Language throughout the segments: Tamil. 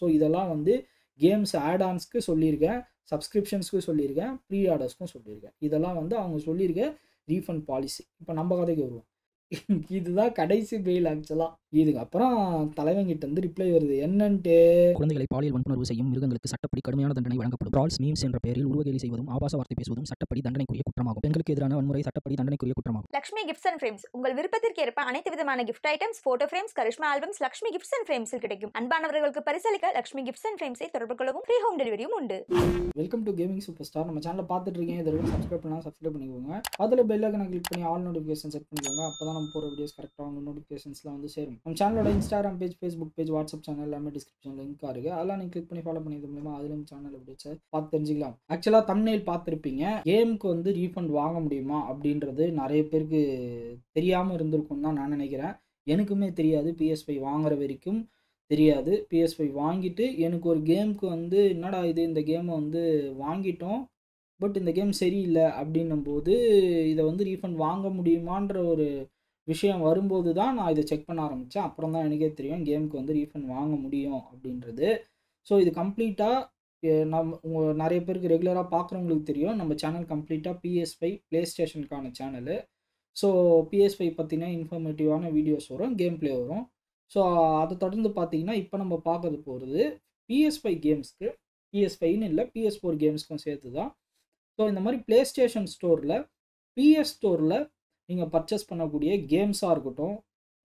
ஸோ இதெல்லாம் வந்து கேம்ஸ் ஆட் ஆன்ஸ்க்கு சொல்லியிருக்கேன் சப்ஸ்கிரிப்ஷன்ஸ்க்கு சொல்லியிருக்கேன் ப்ரீ ஆர்டர்ஸ்க்கும் சொல்லியிருக்கேன் இதெல்லாம் வந்து அவங்க சொல்லியிருக்க ரீஃபண்ட் பாலிசி இப்போ நம்ம கதைக்கு வருவோம் இதுதான் கடைசி பெயில் ஆக்சுவலாக இதுக்கப்புறம் தலைவங்கிட்ட இருந்து ரிப்ளை வருது என்னன்ட்டு குழந்தைகளை பாலியல் வன்புணர்வு செய்யும் மிருகங்களுக்கு சட்டப்படி கடுமையான தண்டனை வழங்கப்படும் ட்ரால்ஸ் மீம்ஸ் என்ற பெயரில் உருவகேலி செய்வதும் ஆபாச வார்த்தை பேசுவதும் சட்டப்படி தண்டனைக்குரிய குற்றமாகும் பெண்களுக்கு எதிரான வன்முறை சட்டப்படி தண்டனைக்குரிய குற்றமாகும் லக்ஷ்மி கிஃப்ட்ஸ் அண்ட் ஃப்ரேம்ஸ் உங்கள் விருப்பத்திற்கு ஏற்ப அனைத்து விதமான gift items photo frames Karishma albums Lakshmi gifts and ஃப்ரேம்ஸில் கிடைக்கும் அன்பானவர்களுக்கு பரிசளிக்க லக்ஷ்மி கிஃப்ட்ஸ் அண்ட் ஃப்ரேம்ஸை தொடர்பு கொள்ளவும் ஃப்ரீ ஹோம் டெலிவரியும் உண்டு welcome to gaming super star நம்ம சேனலை பார்த்துட்டு இருக்கீங்க இதில் சப்ஸ்கிரைப் பண்ணலாம் சப்ஸ்கிரைப் பண்ணிக்கோங்க அதில் பெல் ஐக்கனை கிளிக் பண்ணி ஆல் நோட்டிஃபிகேஷன் செட் பண்ணிக்கோங்க அப்போ தான் நம்ம போகிற வீடியோஸ் கரெக்டாக உங்கள் நோட்டிஃபிகேஷன்ஸ்லாம் வந்து சேரும் நம்ம சேனலோட Instagram page Facebook page WhatsApp channel எல்லாமே டிஸ்கிரிப்ஷன் லிங்க் இருக்கு அதெல்லாம் நீங்கள் கிளிக் பண்ணி ஃபாலோ பண்ணியது மூலமா அதில் நம்ம சேனல் அப்டேட்ஸை பார்த்து தெரிஞ்சுக்கலாம் ஆக்சுவலாக தம்னெயில் பார்த்துருப்பீங்க கேமுக்கு வந்து ரீஃபண்ட் வாங்க முடியுமா அப்படின்றது நிறைய பேருக்கு தெரியாமல் இருந்திருக்கும் தான் நான் நினைக்கிறேன் எனக்குமே தெரியாது பிஎஸ் ஃபைவ் வாங்குற வரைக்கும் தெரியாது பிஎஸ் ஃபைவ் வாங்கிட்டு எனக்கு ஒரு கேமுக்கு வந்து என்னடா இது இந்த கேமை வந்து வாங்கிட்டோம் பட் இந்த கேம் சரியில்லை அப்படின்னும் போது இதை வந்து ரீஃபண்ட் வாங்க முடியுமான்ற ஒரு விஷயம் வரும்போது தான் நான் இதை செக் பண்ண ஆரம்பித்தேன் அப்புறம் தான் எனக்கே தெரியும் கேமுக்கு வந்து ரீஃபண்ட் வாங்க முடியும் அப்படின்றது ஸோ இது கம்ப்ளீட்டாக நம்ம உங்கள் நிறைய பேருக்கு ரெகுலராக பார்க்குறவங்களுக்கு தெரியும் நம்ம சேனல் கம்ப்ளீட்டாக பிஎஸ் ஃபைவ் ப்ளே ஸ்டேஷனுக்கான சேனலு ஸோ பிஎஸ் ஃபைவ் பற்றின இன்ஃபர்மேட்டிவான வீடியோஸ் வரும் கேம் ப்ளே வரும் ஸோ அதை தொடர்ந்து பார்த்தீங்கன்னா இப்போ நம்ம பார்க்கறது போகிறது பிஎஸ் ஃபைவ் கேம்ஸ்க்கு பிஎஸ் ஃபைவ்னு இல்லை பிஎஸ் ஃபோர் கேம்ஸ்க்கும் சேர்த்து தான் ஸோ இந்த மாதிரி ப்ளே ஸ்டேஷன் ஸ்டோரில் பிஎஸ் ஸ்டோரில் நீங்கள் பர்ச்சேஸ் பண்ணக்கூடிய கேம்ஸாக இருக்கட்டும்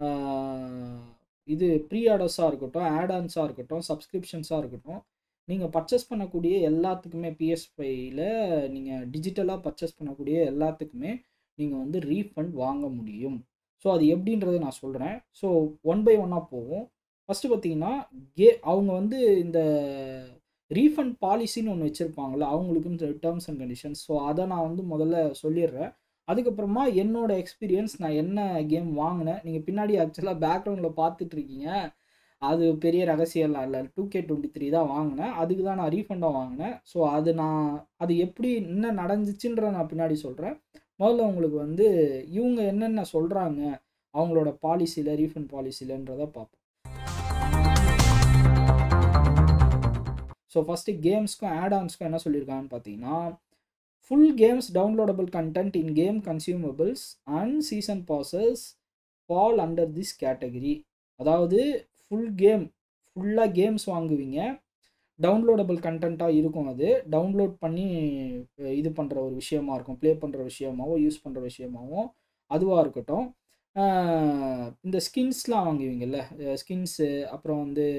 இது ப்ரீ ஆர்டர்ஸாக இருக்கட்டும் ஆடான்ஸாக இருக்கட்டும் சப்ஸ்கிரிப்ஷன்ஸாக இருக்கட்டும் நீங்கள் பர்ச்சேஸ் பண்ணக்கூடிய எல்லாத்துக்குமே பிஎஸ் ஃபைவ்ல நீங்கள் டிஜிட்டலாக பர்ச்சேஸ் பண்ணக்கூடிய எல்லாத்துக்குமே நீங்கள் வந்து ரீஃபண்ட் வாங்க முடியும் ஸோ அது எப்படின்றத நான் சொல்கிறேன் ஸோ ஒன் பை ஒன்னாக போவோம் ஃபஸ்ட்டு பார்த்தீங்கன்னா கே அவங்க வந்து இந்த ரீஃபண்ட் பாலிசின்னு ஒன்று வச்சுருப்பாங்கள்ல அவங்களுக்குன்னு டேர்ம்ஸ் அண்ட் கண்டிஷன்ஸ் ஸோ அதை நான் வந்து முதல்ல சொல்லிடுறேன் அதுக்கப்புறமா என்னோட எக்ஸ்பீரியன்ஸ் நான் என்ன கேம் வாங்கினேன் நீங்கள் பின்னாடி ஆக்சுவலாக பேக்ரவுண்டில் பார்த்துட்டு இருக்கீங்க அது பெரிய ரகசியம்லாம் இல்லை டூ கே டுவெண்ட்டி த்ரீ தான் வாங்கினேன் அதுக்கு தான் நான் ரீஃபண்டாக வாங்கினேன் ஸோ அது நான் அது எப்படி என்ன நடந்துச்சுன்ற நான் பின்னாடி சொல்கிறேன் முதல்ல உங்களுக்கு வந்து இவங்க என்னென்ன சொல்கிறாங்க அவங்களோட பாலிசியில் ரீஃபண்ட் பாலிசியிலன்றதை பார்ப்போம் ஸோ ஃபஸ்ட்டு கேம்ஸ்க்கும் ஆட் ஆன்ஸ்க்கும் என்ன சொல்லியிருக்காங்கன்னு பார்த்தீங்கன்னா full games downloadable content in game consumables and season passes fall under this category அதாவது ஃபுல் கேம் ஃபுல்லாக கேம்ஸ் வாங்குவீங்க டவுன்லோடபிள் கண்டென்ட்டாக இருக்கும் அது டவுன்லோட் பண்ணி இது பண்ணுற ஒரு விஷயமா இருக்கும் ப்ளே பண்ணுற விஷயமாவோ யூஸ் பண்ணுற விஷயமாவோ அதுவாக இருக்கட்டும் இந்த ஸ்கின்ஸ்லாம் வாங்குவீங்கல்ல ஸ்கின்ஸு அப்புறம் வந்து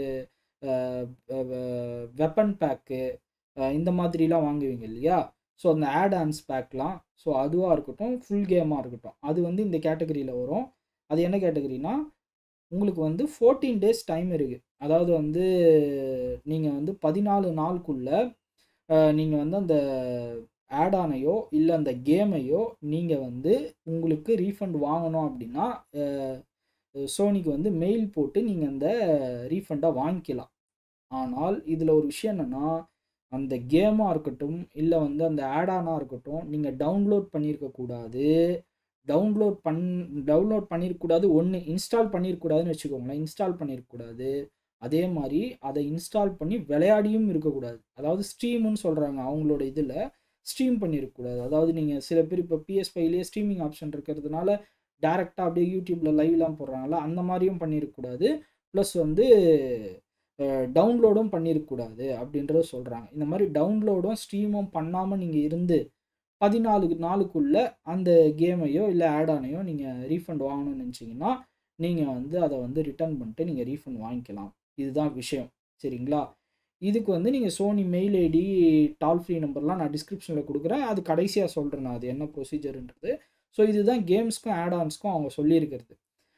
வெப்பன் பேக்கு இந்த மாதிரிலாம் வாங்குவீங்க இல்லையா ஸோ அந்த ஆட் ஆன்ஸ் பேக்லாம் ஸோ அதுவாக இருக்கட்டும் ஃபுல் கேமாக இருக்கட்டும் அது வந்து இந்த கேட்டகரியில் வரும் அது என்ன கேட்டகரினா உங்களுக்கு வந்து ஃபோர்டீன் டேஸ் டைம் இருக்குது அதாவது வந்து நீங்கள் வந்து பதினாலு நாளுக்குள்ளே நீங்கள் வந்து அந்த ஆடானையோ இல்லை அந்த கேமையோ நீங்கள் வந்து உங்களுக்கு ரீஃபண்ட் வாங்கணும் அப்படின்னா சோனிக்கு வந்து மெயில் போட்டு நீங்கள் அந்த ரீஃபண்டை வாங்கிக்கலாம் ஆனால் இதில் ஒரு விஷயம் என்னென்னா அந்த கேமாக இருக்கட்டும் இல்லை வந்து அந்த ஆடானாக இருக்கட்டும் நீங்கள் டவுன்லோட் பண்ணியிருக்கக்கூடாது டவுன்லோட் பண் டவுன்லோட் பண்ணியிருக்கக்கூடாது ஒன்று இன்ஸ்டால் பண்ணியிருக்கூடாதுன்னு வச்சுக்கோங்களேன் இன்ஸ்டால் பண்ணியிருக்கக்கூடாது அதே மாதிரி அதை இன்ஸ்டால் பண்ணி விளையாடியும் இருக்கக்கூடாது அதாவது ஸ்ட்ரீமுன்னு சொல்கிறாங்க அவங்களோட இதில் ஸ்ட்ரீம் பண்ணியிருக்கக்கூடாது அதாவது நீங்கள் சில பேர் இப்போ பிஎஸ் ஃபைவ்லேயே ஸ்ட்ரீமிங் ஆப்ஷன் இருக்கிறதுனால டேரெக்டாக அப்படியே யூடியூப்பில் லைவ்லாம் போடுறாங்கல்ல அந்த மாதிரியும் பண்ணியிருக்கக்கூடாது ப்ளஸ் வந்து டவுன்லோடும் பண்ணியிருக்கக்கூடாது அப்படின்றத சொல்கிறாங்க இந்த மாதிரி டவுன்லோடும் ஸ்ட்ரீமும் பண்ணாமல் நீங்கள் இருந்து பதினாலு நாளுக்குள்ளே அந்த கேமையோ இல்லை ஆடானையோ நீங்கள் ரீஃபண்ட் வாங்கணும்னு நினச்சிங்கன்னா நீங்கள் வந்து அதை வந்து ரிட்டர்ன் பண்ணிட்டு நீங்கள் ரீஃபண்ட் வாங்கிக்கலாம் இதுதான் விஷயம் சரிங்களா இதுக்கு வந்து நீங்கள் Sony mail ID toll free நம்பர்லாம் நான் டிஸ்கிரிப்ஷனில் கொடுக்குறேன் அது கடைசியாக சொல்கிறேன் நான் அது என்ன ப்ரொசீஜர்ன்றது ஸோ இதுதான் கேம்ஸ்க்கும் ஆட் ஆன்ஸ்க்கும் அவங்க சொல்லியிருக்கிறது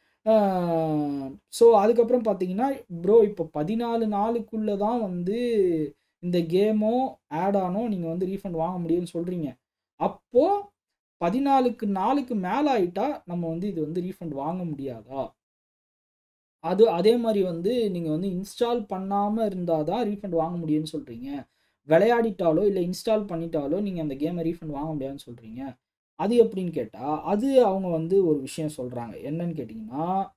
ஸோ அதுக்கப்புறம் பார்த்தீங்கன்னா ப்ரோ இப்போ பதினாலு நாளுக்குள்ளே தான் வந்து இந்த கேமோ ஆட் ஆனோ நீங்கள் வந்து ரீஃபண்ட் வாங்க முடியும்னு சொல்கிறீங்க அப்போது பதினாலுக்கு நாளுக்கு மேலே ஆயிட்டா நம்ம வந்து இது வந்து ரீஃபண்ட் வாங்க முடியாதா அது அதே மாதிரி வந்து நீங்கள் வந்து இன்ஸ்டால் பண்ணாமல் இருந்தால் தான் ரீஃபண்ட் வாங்க முடியும்னு சொல்கிறீங்க விளையாடிட்டாலோ இல்லை இன்ஸ்டால் பண்ணிட்டாலோ நீங்கள் அந்த கேமை ரீஃபண்ட் வாங்க முடியாதுன்னு சொல்கிறீங்க அது எப்படின்னு கேட்டால் அது அவங்க வந்து ஒரு விஷயம் சொல்கிறாங்க என்னன்னு கேட்டிங்கன்னா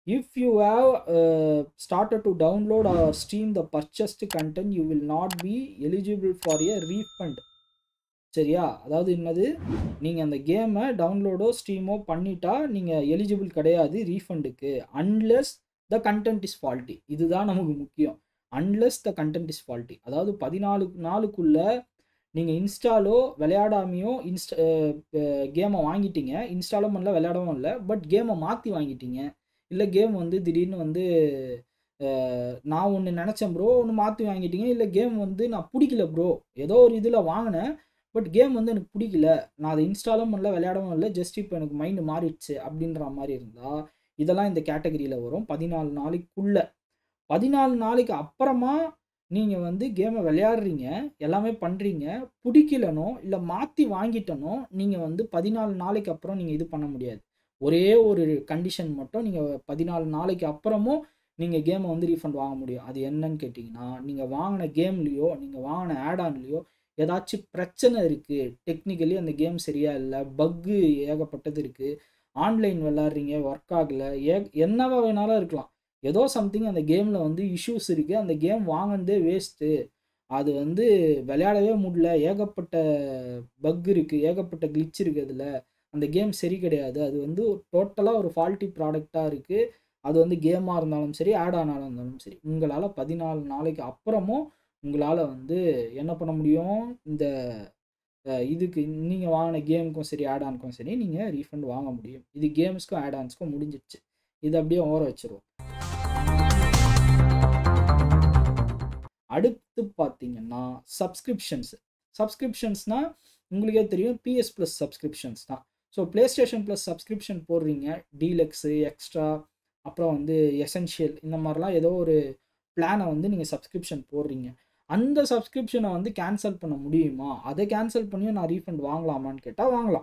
if you have started to download or stream the purchased content you will not be eligible for a refund சரியா அதாவது என்னது நீங்கள் அந்த கேமை டவுன்லோடோ ஸ்ட்ரீமோ பண்ணிட்டா நீங்கள் எலிஜிபிள் கிடையாது ரீஃபண்டுக்கு unless the content is faulty இதுதான் நமக்கு முக்கியம் unless the content is faulty அதாவது பதினாலு நாளுக்குள்ள நீங்கள் இன்ஸ்டாலோ விளையாடாமையோ இன்ஸ்டா கேமை வாங்கிட்டீங்க இன்ஸ்டாலும் பண்ணல விளையாடவும் இல்லை பட் கேமை மாற்றி வாங்கிட்டீங்க இல்லை கேம் வந்து திடீர்னு வந்து அஹ், நான் ஒன்று நினச்சேன் ப்ரோ ஒன்று மாற்றி வாங்கிட்டீங்க இல்லை கேம் வந்து நான் பிடிக்கல ப்ரோ ஏதோ ஒரு இதில் வாங்கினேன் பட் கேம் வந்து எனக்கு பிடிக்கல நான் அதை இன்ஸ்டாலும் பண்ணல விளையாடவும் இல்லை ஜஸ்ட் இப்போ எனக்கு மைண்டு மாறிடுச்சு அப்படின்ற மாதிரி இருந்தால் இதெல்லாம் இந்த கேட்டகரியில் வரும் பதினாலு நாளைக்குள்ள பதினாலு நாளைக்கு அப்புறமா நீங்கள் வந்து கேமை விளையாடுறீங்க எல்லாமே பண்ணுறீங்க பிடிக்கலனோ இல்லை மாற்றி வாங்கிட்டனோ நீங்கள் வந்து பதினாலு நாளைக்கு அப்புறம் நீங்கள் இது பண்ண முடியாது ஒரே ஒரு கண்டிஷன் மட்டும் நீங்கள் பதினாலு நாளைக்கு அப்புறமும் நீங்கள் கேமை வந்து ரீஃபண்ட் வாங்க முடியும் அது என்னன்னு கேட்டிங்கன்னா நீங்கள் வாங்கின கேம்லேயோ நீங்கள் வாங்கின ஆடான்லேயோ ஏதாச்சும் பிரச்சனை இருக்குது டெக்னிக்கலி அந்த கேம் சரியா இல்லை பக்கு ஏகப்பட்டது இருக்குது ஆன்லைன் விளாட்றீங்க ஒர்க் ஆகலை ஏ என்னவா வேணாலும் இருக்கலாம் ஏதோ சம்திங் அந்த கேமில் வந்து இஷ்யூஸ் இருக்குது அந்த கேம் வாங்கினதே வேஸ்ட்டு அது வந்து விளையாடவே முடியல ஏகப்பட்ட பக் இருக்குது ஏகப்பட்ட கிளிச் இருக்குது அதில் அந்த கேம் சரி கிடையாது அது வந்து டோட்டலாக ஒரு ஃபால்ட்டி ப்ராடக்டாக இருக்குது அது வந்து கேமாக இருந்தாலும் சரி ஆட் ஆனாலும் இருந்தாலும் சரி உங்களால் பதினாலு நாளைக்கு அப்புறமும் உங்களால் வந்து என்ன பண்ண முடியும் இந்த அஹ், இதுக்கு நீங்கள் வாங்கின கேமுக்கும் சரி ஆட் ஆனுக்கும் சரி நீங்கள் ரீஃபண்ட் வாங்க முடியும் இது கேம்ஸ்க்கும் ஆட் ஆன்ஸ்க்கும் முடிஞ்சிடுச்சு இது அப்படியே ஓர வச்சிருவோம் அடுத்து பார்த்தீங்கன்னா சப்ஸ்கிரிப்ஷன்ஸ் சப்ஸ்கிரிப்ஷன்ஸ்னால் உங்களுக்கே தெரியும் பிஎஸ் ப்ளஸ் சப்ஸ்கிரிப்ஷன்ஸ் தான் so PlayStation plus subscription போடுறீங்க டீலக்ஸு எக்ஸ்ட்ரா அப்புறம் வந்து எசென்ஷியல் இந்த மாதிரிலாம் ஏதோ ஒரு பிளானை வந்து நீங்கள் சப்ஸ்கிரிப்ஷன் போடுறீங்க அந்த சப்ஸ்கிரிப்ஷனை வந்து கேன்சல் பண்ண முடியுமா அதை கேன்சல் பண்ணியும் நான் ரீஃபண்ட் வாங்கலாமான்னு கேட்டால் வாங்கலாம்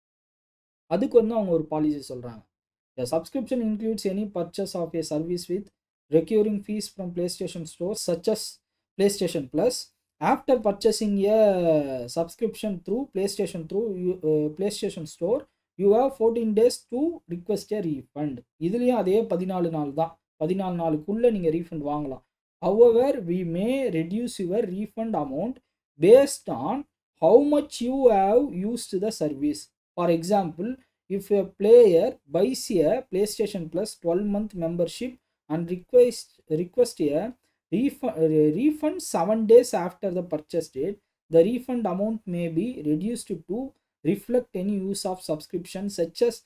அதுக்கு வந்து அவங்க ஒரு பாலிசி சொல்கிறாங்க The subscription includes any purchase of a service with recurring fees from PlayStation stores such as PlayStation Plus. After purchasing a subscription through PlayStation through you- uh, PlayStation Store, you have 14 days to request a refund. இதுலேயும் அதே பதினாலு நாள் தான் பதினாலு நாளுக்குள்ளே நீங்கள் ரீஃபண்ட் வாங்கலாம் however we may reduce your refund amount based on how much you have used the service for example if a player buys a playstation plus 12 month membership and request request a refund, refund 7 days after the purchase date the refund amount may be reduced to reflect any use of subscription such as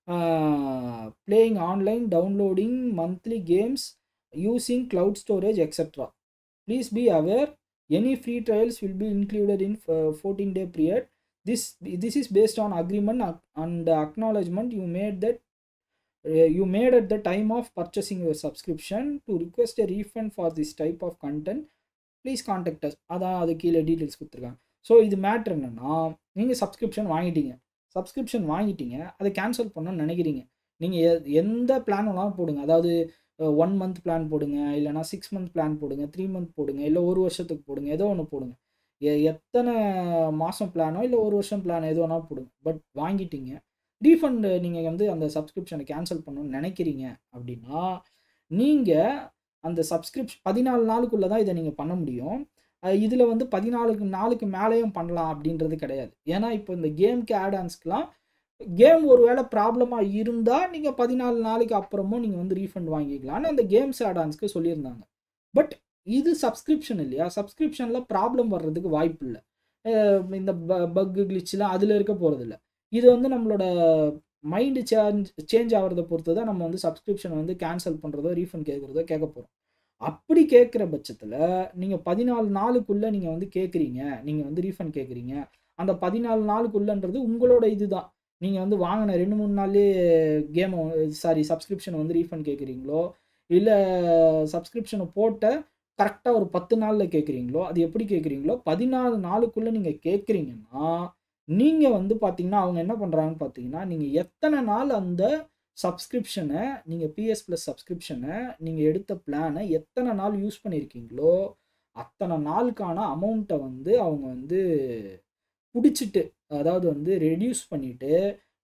uh, playing online downloading monthly games using cloud storage etc please be aware any free trials will be included in uh, 14 day period this this is based on agreement ac- and acknowledgement you made that uh, you made at the time of purchasing your subscription to request a refund for this type of content please contact us அதான் அது கீழே டீட்டெயில்ஸ் கொடுத்துருக்காங்க ஸோ இது மேட்ரு என்னென்னா நீங்கள் சப்ஸ்கிரிப்ஷன் வாங்கிட்டீங்க சப்ஸ்கிரிப்ஷன் வாங்கிட்டீங்க அதை கேன்சல் பண்ணணும்னு நினைக்கிறீங்க நீங்கள் எந்த பிளான் வேணாலும் போடுங்க அதாவது ஒன் மந்த் பிளான் போடுங்க இல்லைனா சிக்ஸ் மந்த் பிளான் போடுங்க த்ரீ மந்த் போடுங்க இல்லை ஒரு வருஷத்துக்கு போடுங்க ஏதோ ஒன்று போடுங்க எ- எத்தனை மாதம் பிளானோ இல்லை ஒரு வருஷம் பிளான் எது வேணாலும் போடுங்க பட் வாங்கிட்டீங்க ரீஃபண்ட் நீங்கள் வந்து அந்த சப்ஸ்கிரிப்ஷனை கேன்சல் பண்ணணும்னு நினைக்கிறீங்க அப்படின்னா நீங்கள் அந்த சப்ஸ்கிரிப்ஷன் பதினாலு நாளுக்குள்ளே தான் இதை நீங்கள் பண்ண முடியும் இதில் வந்து பதினாலுக்கு நாளுக்கு மேலேயும் பண்ணலாம் அப்படின்றது கிடையாது ஏன்னா இப்போ இந்த கேம்க்கு ஆட் ஆன்ஸ்க்கெலாம் கேம் ஒரு வேளை ப்ராப்ளமாக இருந்தால் நீங்கள் பதினாலு நாளைக்கு அப்புறமும் நீங்கள் வந்து ரீஃபண்ட் வாங்கிக்கலாம்னு அந்த கேம்ஸ் ஆட் ஆன்ஸ்க்கு சொல்லியிருந்தாங்க பட் இது சப்ஸ்கிரிப்ஷன் இல்லையா சப்ஸ்கிரிப்ஷனில் ப்ராப்ளம் வர்றதுக்கு வாய்ப்பு இல்லை இந்த பக்கு கிளிச்லாம் அதில் இருக்க போகிறதில்ல இது வந்து நம்மளோட மைண்டு சேஞ்ச் சேஞ்ச் ஆகிறத பொறுத்து தான் நம்ம வந்து சப்ஸ்கிரிப்ஷனை வந்து கேன்சல் பண்ணுறதோ ரீஃபண்ட் கேட்குறதோ கேட்க போகிறோம் அப்படி கேட்குற பட்சத்தில் நீங்கள் பதினாலு நாளுக்குள்ளே நீங்கள் வந்து கேட்குறீங்க நீங்கள் வந்து ரீஃபண்ட் கேட்குறீங்க அந்த பதினாலு நாளுக்குள்ளன்றது உங்களோட இதுதான் நீங்கள் வந்து வாங்கின ரெண்டு மூணு நாள்லேயே கேமை சாரி சப்ஸ்கிரிப்ஷனை வந்து ரீஃபண்ட் கேட்குறீங்களோ இல்லை சப்ஸ்கிரிப்ஷனை போட்ட கரெக்டாக ஒரு பத்து நாளில் கேட்குறீங்களோ அது எப்படி கேட்குறீங்களோ பதினாலு நாளுக்குள்ளே நீங்கள் கேட்குறீங்கன்னா நீங்கள் வந்து பார்த்தீங்கன்னா அவங்க என்ன பண்ணுறாங்கன்னு பார்த்தீங்கன்னா நீங்கள் எத்தனை நாள் அந்த சப்ஸ்கிரிப்ஷனை நீங்கள் பிஎஸ் ப்ளஸ் சப்ஸ்கிரிப்ஷனை நீங்கள் எடுத்த பிளானை எத்தனை நாள் யூஸ் பண்ணியிருக்கீங்களோ அத்தனை நாளுக்கான அமௌண்ட்டை வந்து அவங்க வந்து பிடிச்சிட்டு அதாவது வந்து ரெடியூஸ் பண்ணிவிட்டு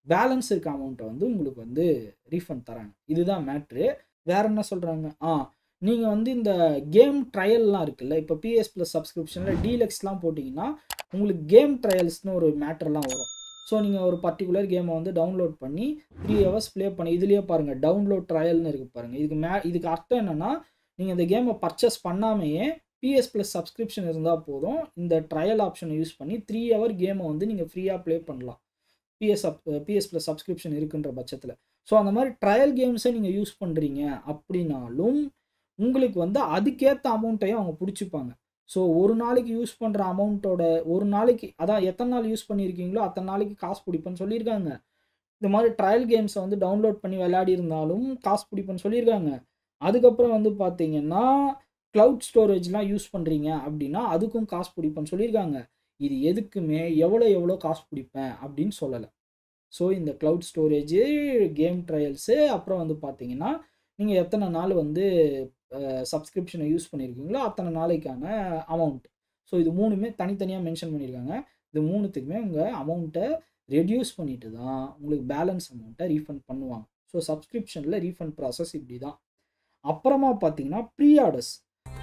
பேலன்ஸ் இருக்க அமௌண்ட்டை வந்து உங்களுக்கு வந்து ரீஃபண்ட் தராங்க இதுதான் மேட்ரு வேற என்ன சொல்கிறாங்க ஆ நீங்கள் வந்து இந்த கேம் ட்ரையல்லாம் இருக்குல்ல இப்போ பிஎஸ் ப்ளஸ் சப்ஸ்கிரிப்ஷனில் டீலக்ஸ்லாம் போட்டிங்கன்னா உங்களுக்கு கேம் ட்ரையல்ஸ்னு ஒரு மேட்டர்லாம் வரும் ஸோ நீங்கள் ஒரு பர்டிகுலர் கேமை வந்து டவுன்லோட் பண்ணி த்ரீ ஹவர்ஸ் ப்ளே பண்ணி இதுலேயே பாருங்கள் டவுன்லோட் ட்ரையல்னு இருக்குது பாருங்கள் இதுக்கு மே இதுக்கு அர்த்தம் என்னென்னா நீங்கள் இந்த கேமை பர்ச்சேஸ் பண்ணாமையே பிஎஸ் ப்ளஸ் சப்ஸ்கிரிப்ஷன் இருந்தால் போதும் இந்த ட்ரையல் ஆப்ஷனை யூஸ் பண்ணி த்ரீ ஹவர் கேமை வந்து நீங்கள் ஃப்ரீயாக ப்ளே பண்ணலாம் PS up PS plus subscription இருக்குன்ற பட்சத்தில் ஸோ அந்த மாதிரி ட்ரையல் கேம்ஸை நீங்கள் யூஸ் பண்ணுறீங்க அப்படின்னாலும் உங்களுக்கு வந்து அதுக்கேற்ற அமௌண்ட்டையும் அவங்க பிடிச்சிப்பாங்க ஸோ ஒரு நாளைக்கு யூஸ் பண்ணுற அமௌண்ட்டோட ஒரு நாளைக்கு அதான் எத்தனை நாள் யூஸ் பண்ணியிருக்கீங்களோ அத்தனை நாளைக்கு காசு பிடிப்பேன்னு சொல்லியிருக்காங்க இந்த மாதிரி ட்ரையல் கேம்ஸை வந்து டவுன்லோட் பண்ணி விளையாடி இருந்தாலும் காசு பிடிப்பேன்னு சொல்லியிருக்காங்க அதுக்கப்புறம் வந்து பார்த்தீங்கன்னா க்ளவுட் ஸ்டோரேஜ்லாம் யூஸ் பண்ணுறீங்க அப்படின்னா அதுக்கும் காசு பிடிப்பேன்னு சொல்லியிருக்காங்க இது எதுக்குமே எவ்வளோ எவ்வளோ காசு பிடிப்பேன் அப்படின்னு சொல்லலை ஸோ இந்த க்ளவுட் ஸ்டோரேஜு கேம் ட்ரையல்ஸு அப்புறம் வந்து பார்த்தீங்கன்னா நீங்கள் எத்தனை நாள் வந்து சப்ஸ்கிரிப்ஷனை யூஸ் பண்ணியிருக்கீங்களோ அத்தனை நாளைக்கான அமௌண்ட் ஸோ இது மூணுமே தனித்தனியாக மென்ஷன் பண்ணியிருக்காங்க இது மூணுத்துக்குமே உங்கள் அமௌண்ட்டை ரெடியூஸ் பண்ணிட்டு தான் உங்களுக்கு பேலன்ஸ் அமௌண்ட்டை ரீஃபண்ட் பண்ணுவாங்க ஸோ சப்ஸ்கிரிப்ஷனில் ரீஃபண்ட் ப்ராசஸ் இப்படி தான் அப்புறமா பார்த்தீங்கன்னா ப்ரீ ஆர்டர்ஸ்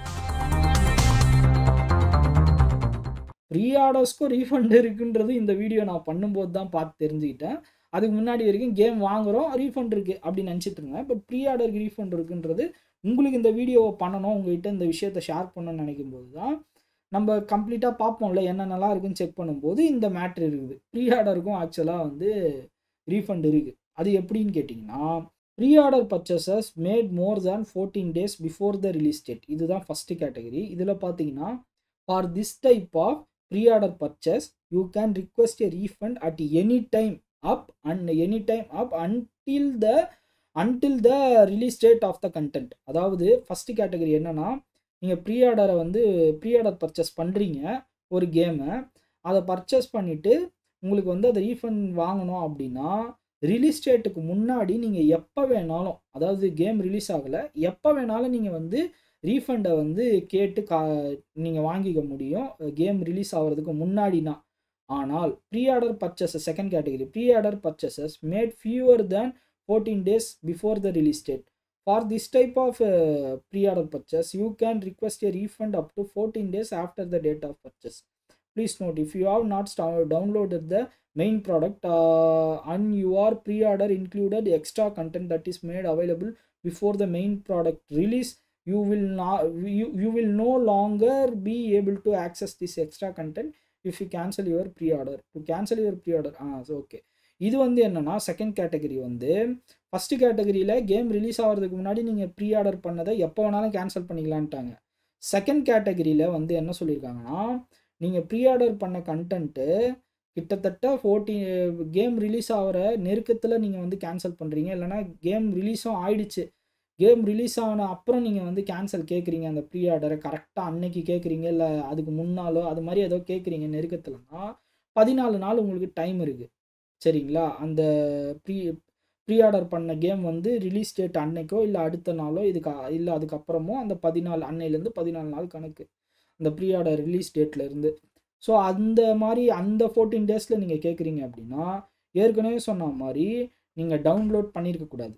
ப்ரீ ஆர்டர்ஸ்க்கும் ரீஃபண்ட் இருக்குன்றது இந்த வீடியோ நான் பண்ணும்போது தான் பார்த்து தெரிஞ்சுக்கிட்டேன் அதுக்கு முன்னாடி வரைக்கும் கேம் வாங்குகிறோம் ரீஃபண்ட் இருக்குது அப்படின்னு நினச்சிட்டு இருந்தேன் பட் ப்ரீ ஆர்டருக்கு ரீஃபண்ட் இருக்குன்றது உங்களுக்கு இந்த வீடியோவை பண்ணணும் உங்ககிட்ட இந்த விஷயத்தை ஷேர் பண்ணணும்னு நினைக்கும் போது தான் நம்ம கம்ப்ளீட்டாக பார்ப்போம்ல என்னென்னலாம் இருக்குன்னு செக் பண்ணும்போது இந்த மேட்ரு இருக்குது ப்ரீ ஆர்டருக்கும் ஆக்சுவலாக வந்து ரீஃபண்ட் இருக்குது அது எப்படின்னு கேட்டிங்கன்னா pre order purchases made more than fourteen days before the release date இதுதான் ஃபஸ்ட்டு கேட்டகரி இதில் பார்த்தீங்கன்னா for this type of pre order purchase you can request a refund at any time up and any time up until the until the release date of the content அதாவது ஃபஸ்ட்டு கேட்டகரி என்னென்னா நீங்கள் ப்ரீ ஆர்டரை வந்து ப்ரீ ஆர்டர் பர்ச்சேஸ் பண்ணுறீங்க ஒரு கேமை அதை பர்ச்சேஸ் பண்ணிவிட்டு உங்களுக்கு வந்து அதை ரீஃபண்ட் வாங்கணும் அப்படின்னா ரிலீஸ் டேட்டுக்கு முன்னாடி நீங்கள் எப்போ வேணாலும் அதாவது கேம் ரிலீஸ் ஆகலை எப்போ வேணாலும் நீங்கள் வந்து ரீஃபண்டை வந்து கேட்டு கா நீங்கள் வாங்கிக்க முடியும் கேம் ரிலீஸ் ஆகிறதுக்கு முன்னாடினா ஆனால் pre order purchases second category pre order purchases made fewer than fourteen days before the release date for this type of pre order purchase you can request a refund up to fourteen days after the date of purchase please note if you have not downloaded the main product uh, and your pre-order included extra content that is made available before the main product release you will not you, you will no longer be able to access this extra content if you cancel your pre-order to cancel your pre-order ah so okay இது வந்து என்னன்னா செகண்ட் கேட்டகரி வந்து ஃபஸ்ட்டு கேட்டகரியில் கேம் ரிலீஸ் ஆகிறதுக்கு முன்னாடி நீங்கள் ப்ரீ ஆர்டர் பண்ணதை எப்போ வேணாலும் கேன்சல் பண்ணிக்கலான்ட்டாங்க செகண்ட் கேட்டகரியில் வந்து என்ன சொல்லியிருக்காங்கன்னா நீங்கள் ப்ரீ ஆர்டர் பண்ண கண்டென்ட்டு கிட்டத்தட்ட ஃபோர்ட்டி கேம் ரிலீஸ் ஆகிற நெருக்கத்தில் நீங்கள் வந்து கேன்சல் பண்ணுறீங்க இல்லைனா கேம் ரிலீஸும் ஆயிடுச்சு கேம் ரிலீஸ் ஆன அப்புறம் நீங்கள் வந்து கேன்சல் கேட்குறீங்க அந்த ப்ரீ ஆர்டரை கரெக்டாக அன்னைக்கு கேட்குறீங்க இல்லை அதுக்கு முன்னாலோ அது மாதிரி ஏதோ கேட்குறீங்க நெருக்கத்தில்னா பதினாலு நாள் உங்களுக்கு டைம் இருக்குது சரிங்களா அந்த ப்ரீ ப்ரீ ஆர்டர் பண்ண கேம் வந்து ரிலீஸ் டேட் அன்னைக்கோ இல்லை அடுத்த நாளோ இதுக்கு இல்லை அதுக்கப்புறமோ அந்த பதினாலு அன்னையிலேருந்து பதினாலு நாள் கணக்கு அந்த ப்ரீ ஆர்டர் ரிலீஸ் டேட்லேருந்து ஸோ அந்த மாதிரி அந்த ஃபோர்டீன் டேஸில் நீங்கள் கேட்குறீங்க அப்படின்னா ஏற்கனவே சொன்ன மாதிரி நீங்கள் டவுன்லோட் பண்ணியிருக்கக்கூடாது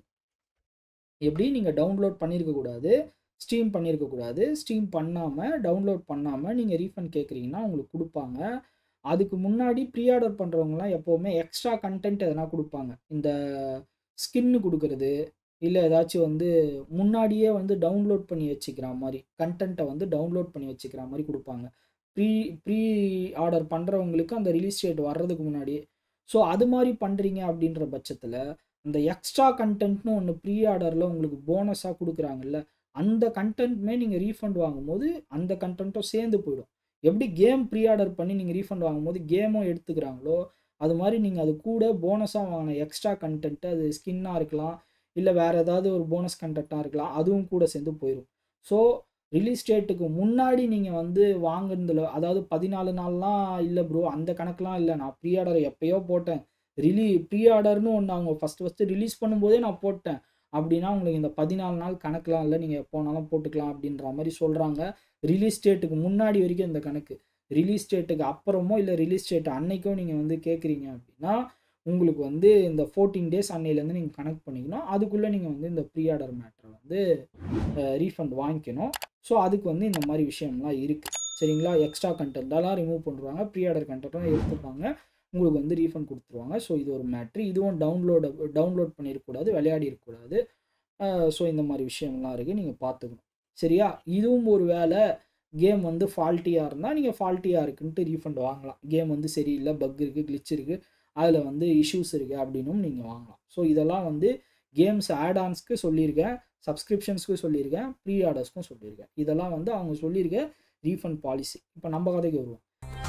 எப்படி நீங்கள் டவுன்லோட் பண்ணியிருக்கக்கூடாது ஸ்டீம் பண்ணியிருக்கக்கூடாது ஸ்டீம் பண்ணாமல் டவுன்லோட் பண்ணாமல் நீங்கள் ரீஃபண்ட் கேட்குறீங்கன்னா உங்களுக்கு கொடுப்பாங்க அதுக்கு முன்னாடி ப்ரீ ஆர்டர் பண்ணுறவங்களாம் எப்போவுமே எக்ஸ்ட்ரா கண்டென்ட் எதனா கொடுப்பாங்க இந்த ஸ்கின்னு கொடுக்குறது இல்லை ஏதாச்சும் வந்து முன்னாடியே வந்து டவுன்லோட் பண்ணி வச்சுக்கிற மாதிரி கண்டென்ட்டை வந்து டவுன்லோட் பண்ணி வச்சுக்கிற மாதிரி கொடுப்பாங்க ப்ரீ ப்ரீ ஆர்டர் பண்ணுறவங்களுக்கு அந்த ரிலீஸ் டேட் வர்றதுக்கு முன்னாடியே ஸோ அது மாதிரி பண்ணுறீங்க அப்படின்ற பட்சத்தில் அந்த எக்ஸ்ட்ரா கண்டென்ட்னு ஒன்று ப்ரீ ஆர்டரில் உங்களுக்கு போனஸாக கொடுக்குறாங்கல்ல அந்த கண்டென்ட்மே நீங்கள் ரீஃபண்ட் வாங்கும்போது அந்த கண்டென்ட்டும் சேர்ந்து போயிடும் எப்படி கேம் ப்ரீ ஆர்டர் பண்ணி நீங்கள் ரீஃபண்ட் வாங்கும்போது கேமும் எடுத்துக்கிறாங்களோ அது மாதிரி நீங்கள் அது கூட போனஸாக வாங்கின எக்ஸ்ட்ரா கண்டென்ட்டு அது ஸ்கின்னாக இருக்கலாம் இல்லை வேறு ஏதாவது ஒரு போனஸ் கண்டென்ட்டாக இருக்கலாம் அதுவும் கூட சேர்ந்து போயிடும் ஸோ ரிலீஸ் டேட்டுக்கு முன்னாடி நீங்கள் வந்து வாங்குறதுல அதாவது பதினாலு நாள்லாம் இல்லை ப்ரோ அந்த கணக்கெலாம் இல்லை நான் ப்ரீ ஆர்டர் எப்போயோ போட்டேன் ரிலீ ப்ரீ ஆர்டர்னு ஒன்று அவங்க ஃபஸ்ட்டு ஃபஸ்ட்டு ரிலீஸ் பண்ணும்போதே நான் போட்டேன் அப்படின்னா உங்களுக்கு இந்த பதினாலு நாள் கணக்கெலாம் இல்லை நீங்கள் எப்போனாலும் போட்டுக்கலாம் அப்படின்ற மாதிரி சொல்கிறாங்க ரிலீஸ் டேட்டுக்கு முன்னாடி வரைக்கும் இந்த கணக்கு ரிலீஸ் டேட்டுக்கு அப்புறமோ இல்லை ரிலீஸ் டேட் அன்னைக்கோ நீங்கள் வந்து கேட்குறீங்க அப்படின்னா உங்களுக்கு வந்து இந்த ஃபோர்டீன் டேஸ் அன்னையிலேருந்து நீங்கள் கனெக்ட் பண்ணிக்கணும் அதுக்குள்ளே நீங்கள் வந்து இந்த ப்ரீ ஆர்டர் மேட்டரை வந்து ரீஃபண்ட் வாங்கிக்கணும் ஸோ அதுக்கு வந்து இந்த மாதிரி விஷயம்லாம் இருக்குது சரிங்களா எக்ஸ்ட்ரா கண்டென்ட்டெல்லாம் ரிமூவ் பண்ணுறாங்க ப்ரீ ஆர்டர் கண்டென்ட்டும் எடுத்துருப்பாங்க உங்களுக்கு வந்து ரீஃபண்ட் கொடுத்துருவாங்க ஸோ இது ஒரு மேட்ரு இதுவும் டவுன்லோட டவுன்லோட் பண்ணியிருக்கக்கூடாது விளையாடி இருக்கக்கூடாது ஸோ இந்த மாதிரி விஷயம்லாம் இருக்குது நீங்கள் பார்த்துக்கணும் சரியா இதுவும் ஒரு வேலை கேம் வந்து ஃபால்ட்டியாக இருந்தால் நீங்கள் ஃபால்ட்டியாக இருக்குன்ட்டு ரீஃபண்ட் வாங்கலாம் கேம் வந்து சரியில்லை பக் இருக்குது கிளிச் இருக்குது அதில் வந்து இஷ்யூஸ் இருக்குது அப்படின்னும் நீங்கள் வாங்கலாம் ஸோ இதெல்லாம் வந்து கேம்ஸ் ஆட் ஆன்ஸ்க்கு சொல்லியிருக்கேன் சப்ஸ்கிரிப்ஷன்ஸ்க்கு சொல்லியிருக்கேன் ப்ரீ ஆர்டர்ஸ்க்கும் சொல்லியிருக்கேன் இதெல்லாம் வந்து அவங்க சொல்லியிருக்க ரீஃபண்ட் பாலிசி இப்போ நம்ம கதைக்கு வருவோம்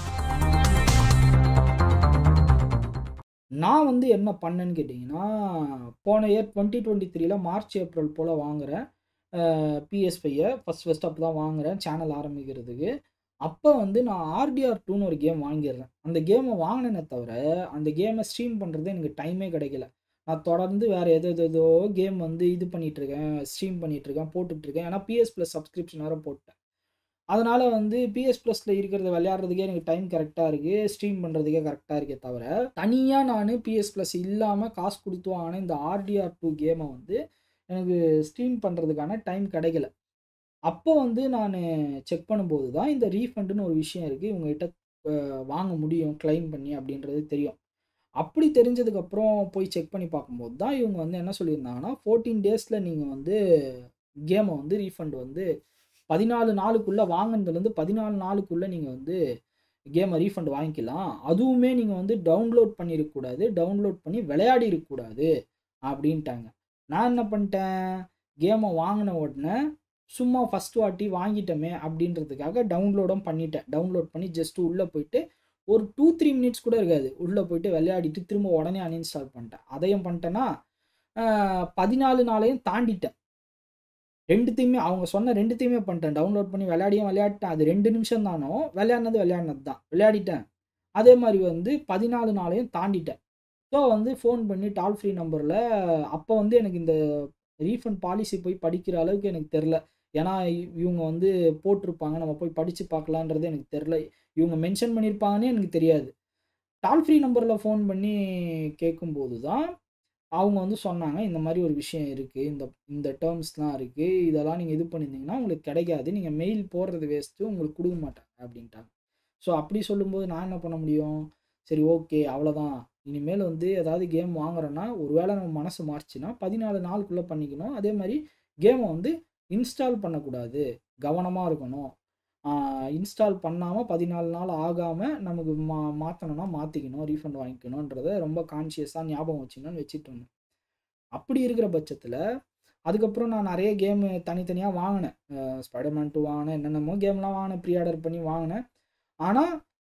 நான் வந்து என்ன பண்ணேன்னு கேட்டிங்கன்னா போன இயர் டுவெண்ட்டி டுவெண்ட்டி த்ரீல மார்ச் ஏப்ரல் போல் வாங்குகிறேன் பிஎஸ்பையை ஃபஸ்ட் ஃபஸ்ட் அப்போ தான் வாங்குகிறேன் சேனல் ஆரம்பிக்கிறதுக்கு அப்போ வந்து நான் ஆர்டிஆர் டூன்னு ஒரு கேம் வாங்கிடுறேன் அந்த கேமை வாங்கினேனே தவிர அந்த கேமை ஸ்ட்ரீம் பண்ணுறது எனக்கு டைமே கிடைக்கல நான் தொடர்ந்து வேறு எது எது ஏதோ கேம் வந்து இது பண்ணிகிட்ருக்கேன் ஸ்ட்ரீம் பண்ணிகிட்ருக்கேன் போட்டுட்ருக்கேன் ஏன்னா பிஎஸ் ப்ளஸ் சப்ஸ்கிரிப்ஷன் வேறு போட்டேன் அதனால் வந்து பிஎஸ் ப்ளஸில் இருக்கிறத விளையாடுறதுக்கே எனக்கு டைம் கரெக்டாக இருக்குது ஸ்ட்ரீம் பண்ணுறதுக்கே கரெக்டாக இருக்கே தவிர தனியாக நான் பிஎஸ் ப்ளஸ் இல்லாமல் காசு கொடுத்து வாங்கின இந்த ஆர்டிஆர் டூ கேமை வந்து எனக்கு ஸ்ட்ரீம் பண்ணுறதுக்கான டைம் கிடைக்கல அப்போ வந்து நான் செக் பண்ணும்போது தான் இந்த ரீஃபண்டுன்னு ஒரு விஷயம் இருக்குது இவங்ககிட்ட வாங்க முடியும் கிளைம் பண்ணி அப்படின்றது தெரியும் அப்படி தெரிஞ்சதுக்கப்புறம் போய் செக் பண்ணி பார்க்கும்போது தான் இவங்க வந்து என்ன சொல்லியிருந்தாங்கன்னா ஃபோர்டீன் டேஸில் நீங்கள் வந்து கேமை வந்து ரீஃபண்ட் வந்து பதினாலு நாளுக்குள்ளே வாங்கினதுலேருந்து பதினாலு நாளுக்குள்ளே நீங்கள் வந்து கேமை ரீஃபண்ட் வாங்கிக்கலாம் அதுவுமே நீங்கள் வந்து டவுன்லோட் பண்ணியிருக்கக்கூடாது டவுன்லோட் பண்ணி விளையாடி இருக்கக்கூடாது அப்படின்ட்டாங்க நான் என்ன பண்ணிட்டேன் கேமை வாங்கின உடனே சும்மா ஃபஸ்ட் வாட்டி வாங்கிட்டோமே அப்படின்றதுக்காக டவுன்லோடும் பண்ணிட்டேன் டவுன்லோட் பண்ணி ஜஸ்ட்டு உள்ளே போயிட்டு ஒரு டூ த்ரீ மினிட்ஸ் கூட இருக்காது உள்ளே போயிட்டு விளையாடிட்டு திரும்ப உடனே அன்இன்ஸ்டால் பண்ணிட்டேன் அதையும் பண்ணிட்டேன்னா பதினாலு நாளையும் தாண்டிட்டேன் ரெண்டுத்தையுமே அவங்க சொன்ன ரெண்டுத்தையுமே பண்ணிட்டேன் டவுன்லோட் பண்ணி விளையாடியும் விளையாடிட்டேன் அது ரெண்டு நிமிஷம் தானோ விளையாடினது விளையாடினது தான் விளையாடிட்டேன் அதே மாதிரி வந்து பதினாலு நாளையும் தாண்டிட்டேன் ஸோ வந்து ஃபோன் பண்ணி டால் ஃப்ரீ நம்பரில் அப்போ வந்து எனக்கு இந்த ரீஃபண்ட் பாலிசி போய் படிக்கிற அளவுக்கு எனக்கு தெரில ஏன்னா இவங்க வந்து போட்டிருப்பாங்க நம்ம போய் படித்து பார்க்கலான்றது எனக்கு தெரில இவங்க மென்ஷன் பண்ணியிருப்பாங்கன்னே எனக்கு தெரியாது டால் ஃப்ரீ நம்பரில் ஃபோன் பண்ணி கேட்கும்போது தான் அவங்க வந்து சொன்னாங்க இந்த மாதிரி ஒரு விஷயம் இருக்குது இந்த இந்த டேர்ம்ஸ்லாம் இருக்குது இதெல்லாம் நீங்கள் இது பண்ணியிருந்தீங்கன்னா உங்களுக்கு கிடைக்காது நீங்கள் மெயில் போடுறது வேஸ்ட்டு உங்களுக்கு கொடுக்க மாட்டாங்க அப்படின்ட்டாங்க ஸோ அப்படி சொல்லும்போது நான் என்ன பண்ண முடியும் சரி ஓகே அவ்வளோதான் இனிமேல் வந்து ஏதாவது கேம் வாங்குறோன்னா ஒரு வேளை நம்ம மனசு மாறிச்சுன்னா பதினாலு நாளுக்குள்ளே பண்ணிக்கணும் அதே மாதிரி கேமை வந்து இன்ஸ்டால் பண்ணக்கூடாது கவனமாக இருக்கணும் இன்ஸ்டால் பண்ணாமல் பதினாலு நாள் ஆகாமல் நமக்கு மா மாற்றணும்னா மாற்றிக்கணும் ரீஃபண்ட் வாங்கிக்கணுன்றத ரொம்ப கான்ஷியஸாக ஞாபகம் வச்சுக்கணும்னு வச்சுட்டு இருந்தேன் அப்படி இருக்கிற பட்சத்தில் அதுக்கப்புறம் நான் நிறைய கேமு தனித்தனியாக வாங்கினேன் ஸ்பைடர்மேன் டூ வாங்கினேன் என்னென்னமோ கேம்லாம் வாங்கினேன் ப்ரீ ஆர்டர் பண்ணி வாங்கினேன் ஆனால்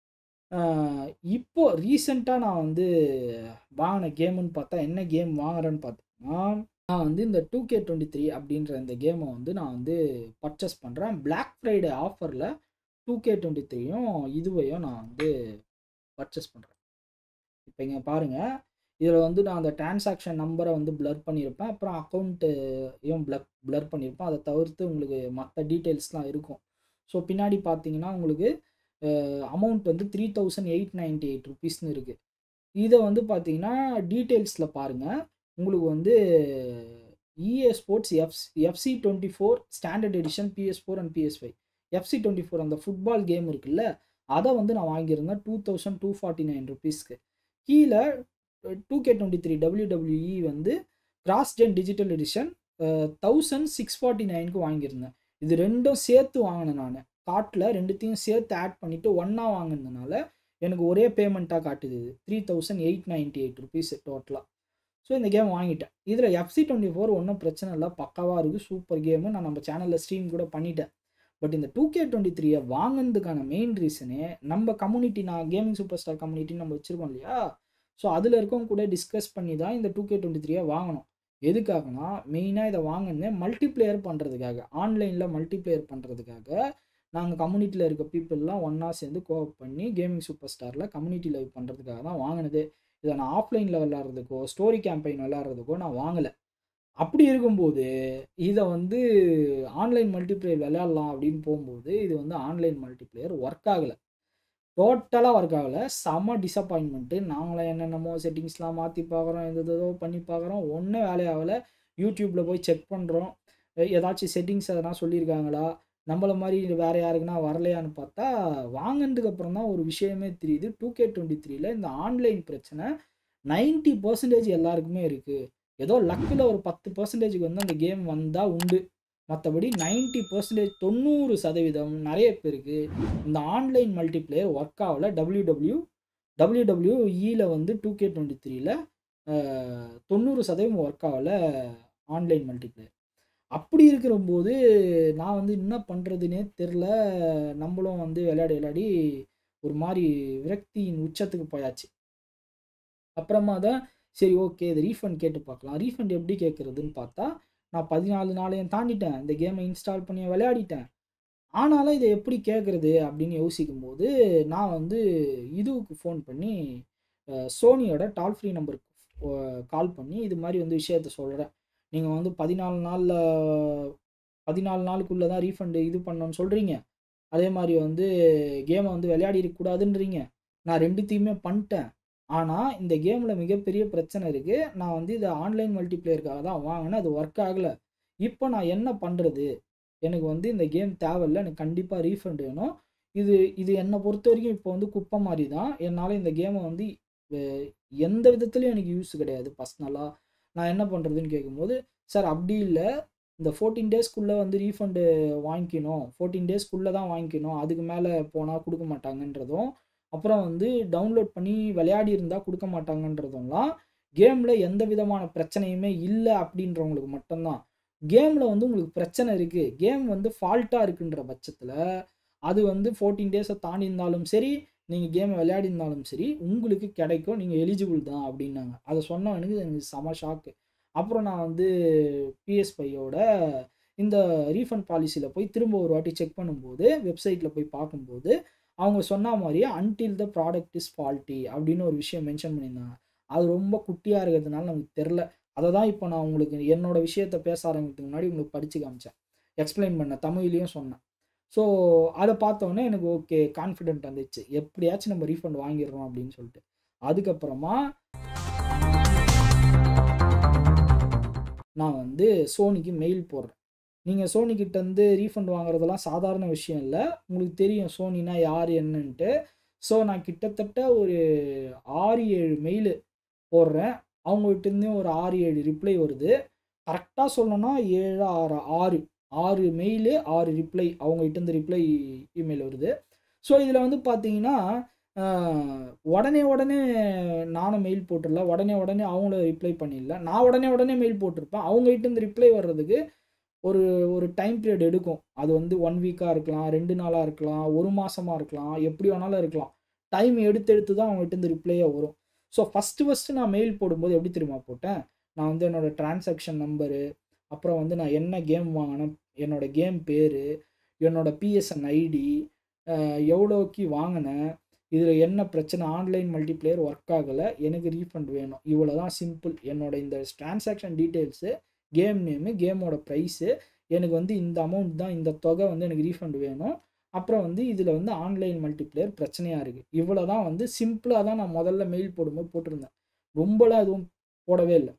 இப்போ ரீசெண்டாக நான் வந்து வாங்கின கேமுன்னு பார்த்தா என்ன கேம் வாங்குறேன்னு பார்த்தோம்னா நான் வந்து இந்த டூ கே டுவெண்ட்டி த்ரீ அப்படின்ற இந்த கேமை வந்து நான் வந்து பர்ச்சேஸ் பண்ணுறேன் பிளாக் ஃப்ரைடே ஆஃபரில் டூ கே டுவெண்ட்டி த்ரீயும் இதுவையும் நான் வந்து பர்ச்சேஸ் பண்ணுறேன் இப்போ இங்கே பாருங்கள் இதில் வந்து நான் அந்த டிரான்சாக்ஷன் நம்பரை வந்து ப்ளர் பண்ணியிருப்பேன் அப்புறம் அக்கௌண்ட்டையும் ப்ளர் ப்ளர் பண்ணியிருப்பேன் அதை தவிர்த்து உங்களுக்கு மற்ற டீட்டெயில்ஸ்லாம் இருக்கும் ஸோ பின்னாடி பார்த்தீங்கன்னா உங்களுக்கு அமௌண்ட் வந்து three thousand eight ninety eight ருபீஸ்னு இருக்குது இதை வந்து பார்த்தீங்கன்னா டீட்டெயில்ஸில் பாருங்கள் உங்களுக்கு வந்து EA sports F FC twenty four standard edition PS four and PS five FC twenty four அந்த ஃபுட்பால் கேம் இருக்குல்ல அதை வந்து நான் வாங்கியிருந்தேன் two thousand two forty nine ருபீஸ்க்கு கீழே two K twenty three WWE வந்து cross gen digital edition thousand six forty நைனுக்கு வாங்கியிருந்தேன் இது ரெண்டும் சேர்த்து வாங்கினேன் நான் கார்ட்டில் ரெண்டுத்தையும் சேர்த்து ஆட் பண்ணிவிட்டு ஒன்றா வாங்கினதுனால எனக்கு ஒரே பேமெண்ட்டாக காட்டுது இது three thousand eight ninety eight rupees டோட்டலாக ஸோ இந்த கேம் வாங்கிட்டேன் இதில் எஃப்சி டுவெண்ட்டி ஃபோர் ஒன்றும் பிரச்சனை இல்லை பக்காவாக இருக்குது சூப்பர் கேமு நான் நம்ம சேனலில் ஸ்ட்ரீம் கூட பண்ணிட்டேன் பட் இந்த டூ கே டுவெண்ட்டி த்ரீயை வாங்கினதுக்கான மெயின் ரீசனே நம்ம கம்யூனிட்டி நான் கேமிங் சூப்பர் ஸ்டார் கம்யூனிட்டி நம்ம வச்சுருக்கோம் இல்லையா ஸோ அதில் இருக்கவங்க கூட டிஸ்கஸ் பண்ணி தான் இந்த டூ கே டுவெண்ட்டி த்ரீயை வாங்கணும் எதுக்காகனா மெயினாக இதை வாங்கினேன் மல்டிப்ளேயர் பண்ணுறதுக்காக ஆன்லைனில் மல்டிப்ளேயர் பண்ணுறதுக்காக நாங்கள் கம்யூனிட்டியில் இருக்க பீப்புளெலாம் ஒன்றா சேர்ந்து கோஆப் பண்ணி கேமிங் சூப்பர் ஸ்டாரில் கம்யூனிட்டி லைவ் பண்ணுறதுக்காக தான் வாங்கினது இதை நான் ஆஃப்லைனில் விளாட்றதுக்கோ ஸ்டோரி கேம்பெயின் விளாட்றதுக்கோ நான் வாங்கலை அப்படி இருக்கும்போது இதை வந்து ஆன்லைன் மல்டிப்ளேயர் விளையாடலாம் அப்படின்னு போகும்போது இது வந்து ஆன்லைன் மல்டிப்ளேயர் ஒர்க் ஆகலை டோட்டலாக ஒர்க் ஆகலை செம டிசப்பாயின்மெண்ட்டு நாங்களாம் என்னென்னமோ செட்டிங்ஸ்லாம் மாற்றி பார்க்குறோம் எது எதோ பண்ணி பார்க்குறோம் ஒன்றும் வேலையாகலை யூடியூப்பில் போய் செக் பண்ணுறோம் ஏதாச்சும் செட்டிங்ஸ் எதனா சொல்லியிருக்காங்களா நம்மள மாதிரி வேறு யாருக்குன்னா வரலையான்னு பார்த்தா வாங்கினதுக்கு அப்புறம் தான் ஒரு விஷயமே தெரியுது டூ கே டுவெண்ட்டி த்ரீல இந்த ஆன்லைன் பிரச்சனை நைன்ட்டி பர்சன்டேஜ் எல்லாருக்குமே இருக்குது ஏதோ லக்கில் ஒரு பத்து பர்சன்டேஜுக்கு வந்து அந்த கேம் வந்தால் உண்டு மற்றபடி நைன்ட்டி பர்சன்டேஜ் தொண்ணூறு சதவீதம் நிறைய பேருக்கு இந்த ஆன்லைன் மல்டிப்ளேயர் ஒர்க் ஆகல டபிள்யூ டபிள்யூ டபிள்யூ டபிள்யூ இயில் வந்து டூ கே டுவெண்ட்டி த்ரீல தொண்ணூறு சதவீதம் ஒர்க் ஆகல ஆன்லைன் மல்டிப்ளேயர் அப்படி இருக்கிறபோது நான் வந்து என்ன பண்ணுறதுனே தெரில நம்மளும் வந்து விளையாடி விளையாடி ஒரு மாதிரி விரக்தியின் உச்சத்துக்கு போயாச்சு அப்புறமா தான் சரி ஓகே இது ரீஃபண்ட் கேட்டு பார்க்கலாம் ரீஃபண்ட் எப்படி கேட்குறதுன்னு பார்த்தா நான் பதினாலு நாளையும் தாண்டிட்டேன் இந்த கேமை இன்ஸ்டால் பண்ணி விளையாடிட்டேன் ஆனாலும் இதை எப்படி கேட்குறது அப்படின்னு யோசிக்கும் போது நான் வந்து இதுவுக்கு ஃபோன் பண்ணி சோனியோட டால் ஃப்ரீ நம்பருக்கு கால் பண்ணி இது மாதிரி வந்து விஷயத்த சொல்கிறேன் நீங்கள் வந்து பதினாலு நாளில் பதினாலு நாளுக்குள்ளே தான் ரீஃபண்டு இது பண்ணணும்னு சொல்கிறீங்க அதே மாதிரி வந்து கேமை வந்து விளையாடி இருக்கக்கூடாதுன்றீங்க நான் ரெண்டுத்தையுமே பண்ணிட்டேன் ஆனால் இந்த கேமில் மிகப்பெரிய பிரச்சனை இருக்குது நான் வந்து இதை ஆன்லைன் மல்டிப்ளேயருக்காக தான் வாங்கினேன் அது ஒர்க் ஆகலை இப்போ நான் என்ன பண்ணுறது எனக்கு வந்து இந்த கேம் தேவையில்லை எனக்கு கண்டிப்பாக ரீஃபண்ட் வேணும் இது இது என்னை பொறுத்த வரைக்கும் இப்போ வந்து குப்பை மாதிரி தான் என்னால் இந்த கேமை வந்து எந்த விதத்துலையும் எனக்கு யூஸ் கிடையாது பர்சனலாக நான் என்ன பண்ணுறதுன்னு கேட்கும்போது சார் அப்படி இல்லை இந்த ஃபோர்டீன் டேஸ்க்குள்ளே வந்து ரீஃபண்டு வாங்கிக்கணும் ஃபோர்டீன் டேஸ்க்குள்ளே தான் வாங்கிக்கணும் அதுக்கு மேலே போனால் கொடுக்க மாட்டாங்கன்றதும் அப்புறம் வந்து டவுன்லோட் பண்ணி விளையாடி இருந்தால் கொடுக்க மாட்டாங்கன்றதும்லாம் கேமில் எந்த விதமான பிரச்சனையுமே இல்லை அப்படின்றவங்களுக்கு மட்டும்தான் கேமில் வந்து உங்களுக்கு பிரச்சனை இருக்குது கேம் வந்து ஃபால்ட்டாக இருக்குன்ற பட்சத்தில் அது வந்து ஃபோர்டீன் டேஸை தாண்டி இருந்தாலும் சரி நீங்கள் கேமை விளையாடி இருந்தாலும் சரி உங்களுக்கு கிடைக்கும் நீங்கள் எலிஜிபிள் தான் அப்படின்னாங்க அதை சொன்னவனுக்கு எனக்கு செம ஷாக்கு அப்புறம் நான் வந்து பிஎஸ்பையோட இந்த ரீஃபண்ட் பாலிசியில் போய் திரும்ப ஒரு வாட்டி செக் பண்ணும்போது வெப்சைட்டில் போய் பார்க்கும்போது அவங்க சொன்ன மாதிரியே until the product is faulty அப்படின்னு ஒரு விஷயம் மென்ஷன் பண்ணியிருந்தாங்க அது ரொம்ப குட்டியாக இருக்கிறதுனால நமக்கு தெரில அதை தான் இப்போ நான் உங்களுக்கு என்னோட விஷயத்த பேச ஆரம்பிக்கிறதுக்கு முன்னாடி உங்களுக்கு படித்து காமிச்சேன் எக்ஸ்பிளைன் பண்ணேன் தமிழ்லேயும் சொன்னேன் ஸோ அதை பார்த்தோன்னே எனக்கு ஓகே கான்ஃபிடென்ட் வந்துச்சு எப்படியாச்சும் நம்ம ரீஃபண்ட் வாங்கிடுறோம் அப்படின்னு சொல்லிட்டு அதுக்கப்புறமா நான் வந்து சோனிக்கு மெயில் போடுறேன் நீங்கள் சோனிக்கிட்டேருந்து ரீஃபண்ட் வாங்குறதெல்லாம் சாதாரண விஷயம் இல்லை உங்களுக்கு தெரியும் சோனினா யார் என்னன்ட்டு ஸோ நான் கிட்டத்தட்ட ஒரு ஆறு ஏழு மெயிலு போடுறேன் அவங்ககிட்டேருந்து ஒரு ஆறு ஏழு ரிப்ளை வருது கரெக்டாக சொல்லணும்னா ஏழு ஆறு ஆறு ஆறு மெயிலு ஆறு ரிப்ளை அவங்ககிட்டேருந்து ரிப்ளை இமெயில் வருது ஸோ இதில் வந்து பார்த்தீங்கன்னா உடனே உடனே நானும் மெயில் போட்டுடல உடனே உடனே அவங்கள ரிப்ளை பண்ணிடல நான் உடனே உடனே மெயில் போட்டிருப்பேன் அவங்ககிட்டேருந்து ரிப்ளை வர்றதுக்கு ஒரு ஒரு டைம் பீரியட் எடுக்கும் அது வந்து ஒன் வீக்காக இருக்கலாம் ரெண்டு நாளாக இருக்கலாம் ஒரு மாதமாக இருக்கலாம் எப்படி வேணாலும் இருக்கலாம் டைம் எடுத்து எடுத்து தான் அவங்ககிட்ட ரிப்ளையே வரும் ஸோ ஃபஸ்ட்டு ஃபஸ்ட்டு நான் மெயில் போடும்போது எப்படி தெரியுமா போட்டேன் நான் வந்து என்னோடய டிரான்சாக்ஷன் நம்பரு அப்புறம் வந்து நான் என்ன கேம் வாங்கினேன் என்னோடய கேம் பேர் என்னோடய பிஎஸ்என் ஐடி எவ்வளோக்கு வாங்கினேன் இதில் என்ன பிரச்சனை ஆன்லைன் மல்டிப்ளேயர் ஒர்க் ஆகலை எனக்கு ரீஃபண்ட் வேணும் இவ்வளோ தான் சிம்பிள் என்னோட இந்த டிரான்சாக்ஷன் டீட்டெயில்ஸு கேம் நேமு கேமோட ப்ரைஸு எனக்கு வந்து இந்த அமௌண்ட் தான் இந்த தொகை வந்து எனக்கு ரீஃபண்ட் வேணும் அப்புறம் வந்து இதில் வந்து ஆன்லைன் மல்டிப்ளேயர் பிரச்சனையாக இருக்குது இவ்வளோ தான் வந்து சிம்பிளாக தான் நான் முதல்ல மெயில் போடும்போது போட்டிருந்தேன் ரொம்பலாம் எதுவும் போடவே இல்லை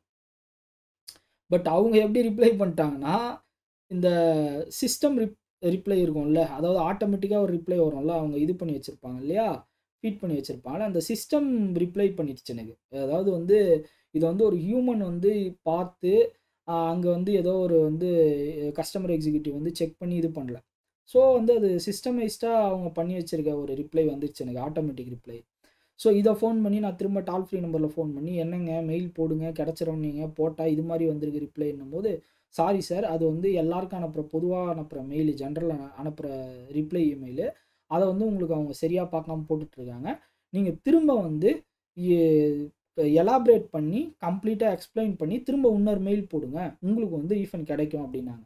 பட் அவங்க எப்படி ரிப்ளை பண்ணிட்டாங்கன்னா இந்த சிஸ்டம் ரிப் ரிப்ளை இருக்கும்ல அதாவது ஆட்டோமேட்டிக்காக ஒரு ரிப்ளை வரும்ல அவங்க இது பண்ணி வச்சுருப்பாங்க இல்லையா ஃபீட் பண்ணி வச்சுருப்பாங்க அந்த சிஸ்டம் ரிப்ளை பண்ணிடுச்சு எனக்கு அதாவது வந்து இதை வந்து ஒரு ஹியூமன் வந்து பார்த்து அங்கே வந்து ஏதோ ஒரு வந்து கஸ்டமர் எக்ஸிக்யூட்டிவ் வந்து செக் பண்ணி இது பண்ணல ஸோ வந்து அது சிஸ்டமைஸ்டாக அவங்க பண்ணி வச்சுருக்க ஒரு ரிப்ளை வந்துருச்சு எனக்கு ஆட்டோமேட்டிக் ரிப்ளை ஸோ இதை ஃபோன் பண்ணி நான் திரும்ப டால் ஃப்ரீ நம்பரில் ஃபோன் பண்ணி என்னங்க மெயில் போடுங்க கிடச்சிரும் நீங்கள் போட்டால் இது மாதிரி வந்திருக்கு ரிப்ளை என்னும்போது சாரி சார் அது வந்து எல்லாருக்கும் அனுப்புகிற பொதுவாக அனுப்புகிற மெயில் ஜென்ரல் அனுப்புகிற ரிப்ளை இமெயிலு அதை வந்து உங்களுக்கு அவங்க சரியாக பார்க்காம போட்டுட்ருக்காங்க நீங்கள் திரும்ப வந்து எலாபரேட் பண்ணி கம்ப்ளீட்டாக எக்ஸ்பிளைன் பண்ணி திரும்ப இன்னொரு மெயில் போடுங்க உங்களுக்கு வந்து ரீஃபண்ட் கிடைக்கும் அப்படின்னாங்க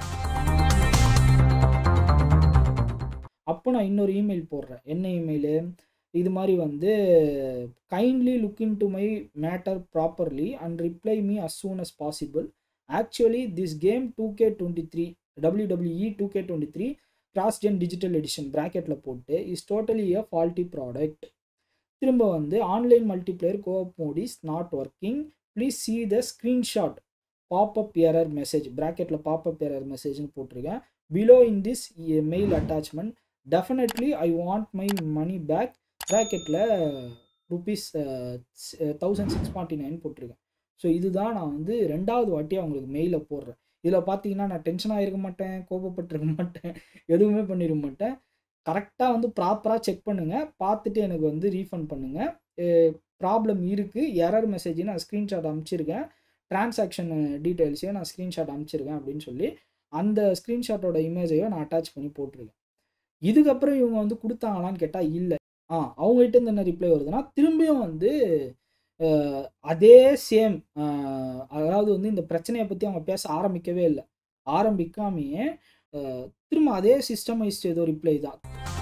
அப்போ நான் இன்னொரு இமெயில் போடுறேன் என்ன இமெயிலு இது மாதிரி வந்து kindly look into my matter properly and reply me as soon as possible actually this game two K twenty three W WE two K twenty three cross gen digital edition ப்ராக்கெட்டில் போட்டு is totally a faulty product திரும்ப வந்து online multiplayer coop mode is not working please see the screenshot popup error message ப்ராக்கெட்டில் பாப்அப் எரர் மெசேஜ்னு போட்டிருக்கேன் below in this mail attachment definitely I want my money back ப்ராக்கெட்டில் rupees thousand six forty nine போட்டிருக்கேன் ஸோ இதுதான் நான் வந்து ரெண்டாவது வாட்டி அவங்களுக்கு மெயிலில் போடுறேன் இதில் பார்த்தீங்கன்னா நான் டென்ஷன் ஆகிருக்க மாட்டேன் கோபப்பட்டிருக்க மாட்டேன் எதுவுமே பண்ணிட மாட்டேன் கரெக்டாக வந்து ப்ராப்பராக செக் பண்ணுங்கள் பார்த்துட்டு எனக்கு வந்து ரீஃபண்ட் பண்ணுங்கள் ப்ராப்ளம் இருக்குது எரர் மெசேஜ் நான் ஸ்க்ரீன்ஷாட் அனுப்பிச்சிருக்கேன் டிரான்சாக்ஷன் டீட்டெயில்ஸையும் நான் ஸ்க்ரீன்ஷாட் அனுப்பிச்சிருக்கேன் அப்படின்னு சொல்லி அந்த ஸ்க்ரீன்ஷாட்டோட இமேஜையும் நான் அட்டாச் பண்ணி போட்டிருக்கேன் இதுக்கப்புறம் இவங்க வந்து கொடுத்தாங்களான்னு கேட்டால் இல்லை ஆ அவங்ககிட்ட இருந்து என்ன ரிப்ளை வருதுன்னா திரும்பியும் வந்து அஹ், அதே சேம் அதாவது வந்து இந்த பிரச்சனையை பற்றி அவங்க பேச ஆரம்பிக்கவே இல்லை ஆரம்பிக்காமையே அஹ், திரும்ப அதே சிஸ்டமைஸ்ட் ஏதோ ரிப்ளை தான்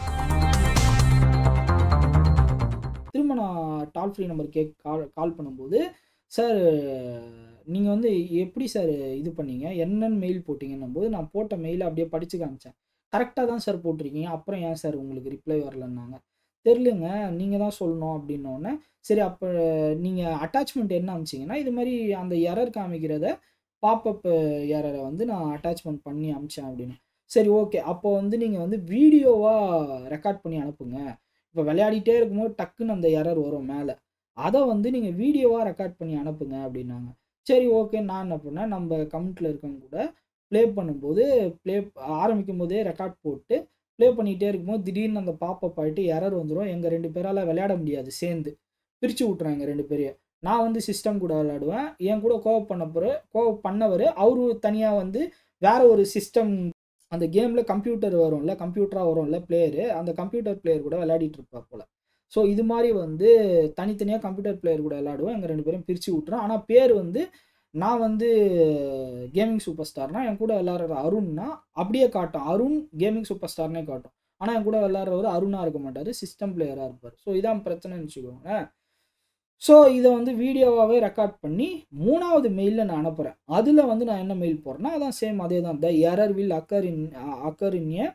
திரும்ப நான் டால் ஃப்ரீ நம்பர் கேக் கால் கால் பண்ணும்போது சார் நீங்கள் வந்து எப்படி சார் இது பண்ணீங்க என்னன்னு மெயில் போட்டிங்கன்னும் போது நான் போட்ட மெயிலை அப்படியே படித்து காமிச்சேன் கரெக்டாக தான் சார் போட்டிருக்கீங்க அப்புறம் ஏன் சார் உங்களுக்கு ரிப்ளை வரலன்னாங்க தெரிலங்க நீங்கள் தான் சொல்லணும் அப்படின்னோடனே சரி அப்போ நீங்கள் அட்டாச்மெண்ட் என்ன அமிச்சிங்கன்னா இது மாதிரி அந்த எரர் காமிக்கிறத பாப்அப் எரரை வந்து நான் அட்டாச்மெண்ட் பண்ணி அமிச்சேன் அப்படின்னு சரி ஓகே அப்போ வந்து நீங்கள் வந்து வீடியோவாக ரெக்கார்ட் பண்ணி அனுப்புங்க இப்போ விளையாடிட்டே இருக்கும்போது டக்குன்னு அந்த எரர் வரும் மேலே அதை வந்து நீங்கள் வீடியோவாக ரெக்கார்ட் பண்ணி அனுப்புங்க அப்படின்னாங்க சரி ஓகே நான் என்ன பண்ணேன் நம்ம கமெண்ட்டில் இருக்கவங்க கூட ப்ளே பண்ணும்போது ப்ளே ஆரம்பிக்கும் போதே ரெக்கார்ட் போட்டு ப்ளே பண்ணிகிட்டே இருக்கும்போது திடீர்னு அந்த பாப்பப் ஆகிட்டு எரர் வந்துடும் எங்கள் ரெண்டு பேரால் விளையாட முடியாது சேர்ந்து பிரித்து விட்றாங்க ரெண்டு பேரையும் நான் வந்து சிஸ்டம் கூட விளையாடுவேன் என் கூட கோவப் பண்ண போகிற கோவப் பண்ணவர் அவரு தனியாக வந்து வேற ஒரு சிஸ்டம் அந்த கேமில் கம்ப்யூட்டர் வரும்ல கம்ப்யூட்டராக வரும்ல பிளேயரு அந்த கம்ப்யூட்டர் பிளேயர் கூட விளையாடிட்டு இருப்பா போல் ஸோ இது மாதிரி வந்து தனித்தனியாக கம்ப்யூட்டர் பிளேயர் கூட விளையாடுவோம் எங்கள் ரெண்டு பேரும் பிரித்து விட்டுறோம் ஆனால் பேர் வந்து நான் வந்து கேமிங் சூப்பர் ஸ்டார்னா என் கூட விளாட்ற அருண்னா அப்படியே காட்டும் அருண் கேமிங் சூப்பர் ஸ்டார்னே காட்டும் ஆனால் என் கூட விளாட்றவர் அருணாக இருக்க மாட்டார் சிஸ்டம் பிளேயராக இருப்பார் ஸோ இதான் பிரச்சனைன்னு வச்சுக்கோங்களேன் ஸோ இதை வந்து வீடியோவாகவே ரெக்கார்ட் பண்ணி மூணாவது மெயிலில் நான் அனுப்புகிறேன் அதில் வந்து நான் என்ன மெயில் போடுறேன்னா அதான் சேம் அதே தான் the error will occur in occur in a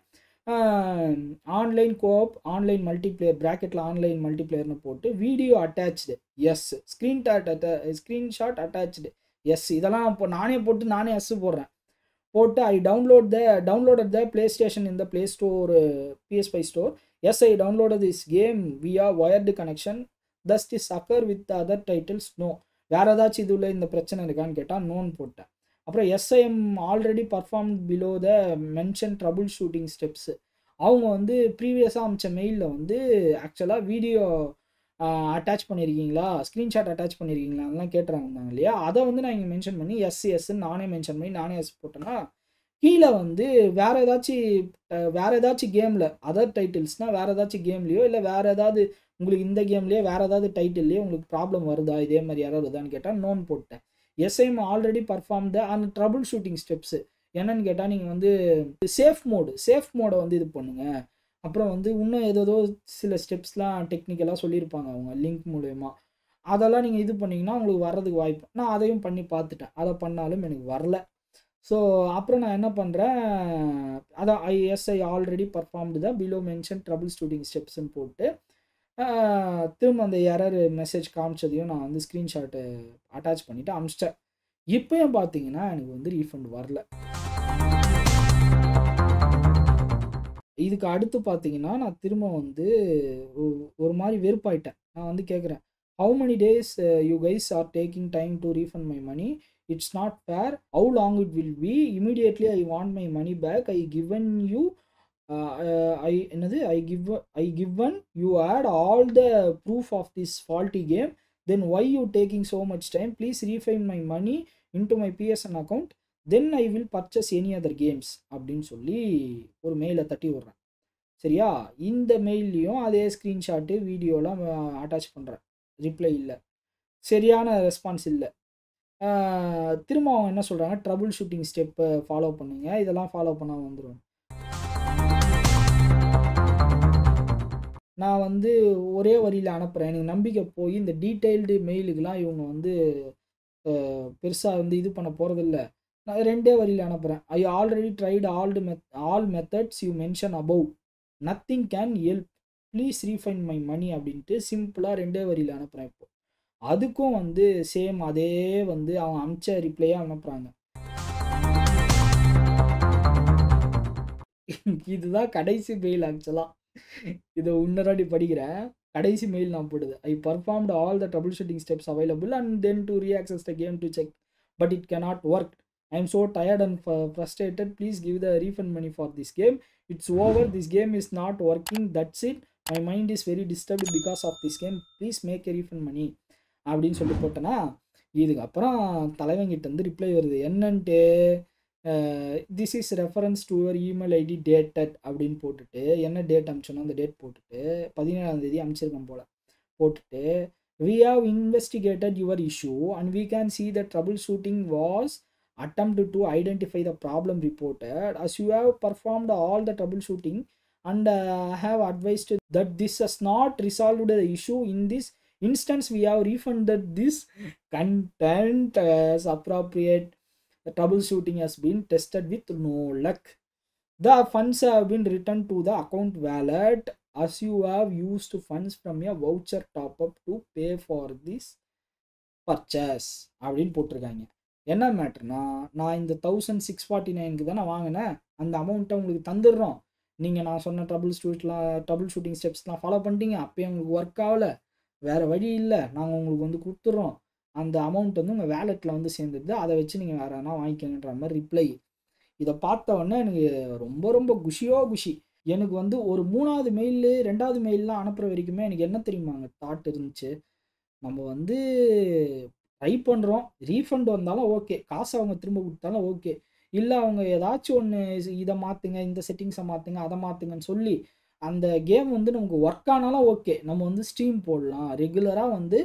online coop online multiplayer ப்ராக்கெட்டில் ஆன்லைன் மல்டிப்ளேயர்னு போட்டு video attach yes screen dot அட்டா ஸ்க்ரீன்ஷாட் அட்டாச்சு எஸ் இதெல்லாம் இப்போ நானே போட்டு நானே எஸ் போடுறேன் போட்டு I download the downloaded the PlayStation இந்த play store PS five store yes I download this game via wired connection this is occur with other titles no வேறு ஏதாச்சும் இதுல இந்த பிரச்சனை இருக்கான்னு கேட்டால் நோன் போட்டேன் அப்புறம் yes I'm already perform below the mention troubleshooting steps அவங்க வந்து ப்ரீவியஸாக அமைச்ச மெயிலில் வந்து ஆக்சுவலாக வீடியோ அட்டாச் பண்ணியிருக்கீங்களா ஸ்க்ரீன்ஷாட் அட்டாச் பண்ணியிருக்கீங்களா அதெல்லாம் கேட்டுறாங்க இல்லையா அதை வந்து நான் இங்கே மென்ஷன் பண்ணி எஸ் எஸ்ன்னு நானே மென்ஷன் பண்ணி நானே எஸ் போட்டேன்னா கீழே வந்து வேறு ஏதாச்சும் வேறு ஏதாச்சும் கேமில் அதர் டைட்டில்ஸ்னால் வேறு ஏதாச்சும் கேம்லேயோ இல்லை வேறு ஏதாவது உங்களுக்கு இந்த கேம்லேயே வேறு ஏதாவது டைட்டில்லையே உங்களுக்கு ப்ராப்ளம் வருதா இதே மாதிரி யாராவது வருதான்னு கேட்டால் நோன் போட்டேன் எஸ்ஐஎம் ஆல்ரெடி பர்ஃபார்ம் த அந்த ட்ரபுள் ஷூட்டிங் ஸ்டெப்ஸு என்னன்னு கேட்டால் நீங்கள் வந்து சேஃப் மோடு சேஃப் மோடை வந்து இது பண்ணுங்கள் அப்புறம் வந்து இன்னும் ஏதோ சில ஸ்டெப்ஸ்லாம் டெக்னிக்கலாக சொல்லியிருப்பாங்க அவங்க லிங்க் மூலயமா அதெல்லாம் நீங்கள் இது பண்ணிங்கன்னா உங்களுக்கு வர்றதுக்கு வாய்ப்பு நான் அதையும் பண்ணி பார்த்துட்டேன் அதை பண்ணாலும் எனக்கு வரல ஸோ அப்புறம் நான் என்ன பண்ணுறேன் அதான் ஐஎஸ்ஐ ஆல்ரெடி பர்ஃபார்ம்டு தான் பிலோ மென்ஷன் ட்ரபுள் ஷூட்டிங் ஸ்டெப்ஸ்ன்னு போட்டு திரும்ப அந்த எரர் மெசேஜ் காமிச்சதையும் நான் வந்து ஸ்க்ரீன்ஷாட்டு அட்டாச் பண்ணிவிட்டு அமிச்சிட்டேன் இப்போயும் பார்த்தீங்கன்னா எனக்கு வந்து ரீஃபண்ட் வரல இதுக்கு அடுத்து பார்த்தீங்கன்னா நான் திரும்ப வந்து ஒரு மாதிரி வெறுப்பாயிட்டேன் நான் வந்து கேட்குறேன் how many days you guys are taking time to refund my money it's not fair how long it will be immediately I want my money back I given you I என்னது I give I given you at all the proof of this faulty game then why you taking so much time please refine my money into my PSN account then I will purchase any other games அப்படின்னு சொல்லி ஒரு மெயிலை தட்டி விட்றேன் சரியா இந்த மெயில்லையும் அதே ஸ்க்ரீன்ஷாட்டு வீடியோலாம் அட்டாச் பண்ணுறேன் ரிப்ளை இல்லை சரியான ரெஸ்பான்ஸ் இல்லை திரும்ப அவங்க என்ன சொல்கிறாங்க ட்ரபுள் ஷூட்டிங் ஸ்டெப்பை ஃபாலோ பண்ணுங்க இதெல்லாம் ஃபாலோ பண்ணால் வந்துடும் நான் வந்து ஒரே வரியில் அனுப்புகிறேன் எனக்கு நம்பிக்கை போய் இந்த டீட்டெயில்டு மெயிலுக்கெலாம் இவங்க வந்து பெருசாக வந்து இது பண்ண போகிறதில்ல நான் ரெண்டே வரியில் அனுப்புகிறேன் I already tried all the meth all methods you mention above nothing can help please refined my money அப்படின்ட்டு சிம்பிளாக ரெண்டே வரியில் அனுப்புகிறேன் இப்போ அதுக்கும் வந்து சேம் அதே வந்து அவன் அமிச்ச ரிப்ளையாக அனுப்புகிறாங்க இதுதான் கடைசி மெயில் ஆக்சுவலாக இதை இன்னொரு படிக்கிறேன் கடைசி மெயில் நான் போடுது I performed all the troubleshooting steps available and then to reaccess the game to check but it cannot work I am so tired and frustrated please give the refund money for this game it's over this game is not working that's it my mind is very disturbed because of this game please make a refund money அப்படின்னு சொல்லி போட்டேன்னா இதுக்கப்புறம் தலைவங்கிட்ட வந்து ரிப்ளை வருது என்னன்ட்டு this is reference to your email ID dated அப்படின்னு போட்டுட்டு என்ன டேட் அமிச்சோனோ அந்த டேட் போட்டுட்டு பதினேழாம் தேதி அமிச்சிருக்கேன் போல் போட்டுட்டு we have investigated your issue and we can see the troubleshooting was attempted to identify the problem reported as you have performed all the troubleshooting and uh, have advised that this has not resolved the issue in this instance we have refunded this content as appropriate the troubleshooting has been tested with no luck the funds have been returned to the account wallet as you have used funds from a voucher top up to pay for this purchase அப்படின்னு போட்டிருக்காங்க என்ன மேட்ருனா நான் இந்த தௌசண்ட் சிக்ஸ் ஃபார்ட்டி நைனுக்கு தானே வாங்கினேன் அந்த அமௌண்ட்டை உங்களுக்கு தந்துடுறோம் நீங்கள் நான் சொன்ன ட்ரபிள் ஷூட்லாம் ட்ரபிள் ஷூட்டிங் ஸ்டெப்ஸ்லாம் ஃபாலோ பண்ணிட்டீங்க அப்போயும் உங்களுக்கு ஒர்க் ஆகலை வேறு வழி இல்லை நாங்கள் உங்களுக்கு வந்து கொடுத்துட்றோம் அந்த அமௌண்ட் வந்து உங்கள் வேலெட்டில் வந்து சேர்ந்துருது அதை வச்சு நீங்கள் வேறு எதனா வாங்கிக்கங்கன்ற மாதிரி ரிப்ளை இதை பார்த்த உடனே எனக்கு ரொம்ப ரொம்ப குஷியோ குஷி எனக்கு வந்து ஒரு மூணாவது மெயில் ரெண்டாவது மெயிலெலாம் அனுப்புகிற வரைக்குமே எனக்கு என்ன தெரியுமாங்க தாட் இருந்துச்சு நம்ம வந்து ட்ரை பண்ணுறோம் ரீஃபண்ட் வந்தாலும் ஓகே காசு அவங்க திரும்ப கொடுத்தாலும் ஓகே இல்லை அவங்க ஏதாச்சும் ஒன்று இதை மாற்றுங்க இந்த செட்டிங்ஸை மாற்றுங்க அதை மாற்றுங்கன்னு சொல்லி அந்த கேம் வந்து நமக்கு ஒர்க் ஆனாலும் ஓகே நம்ம வந்து ஸ்ட்ரீம் போடலாம் ரெகுலராக வந்து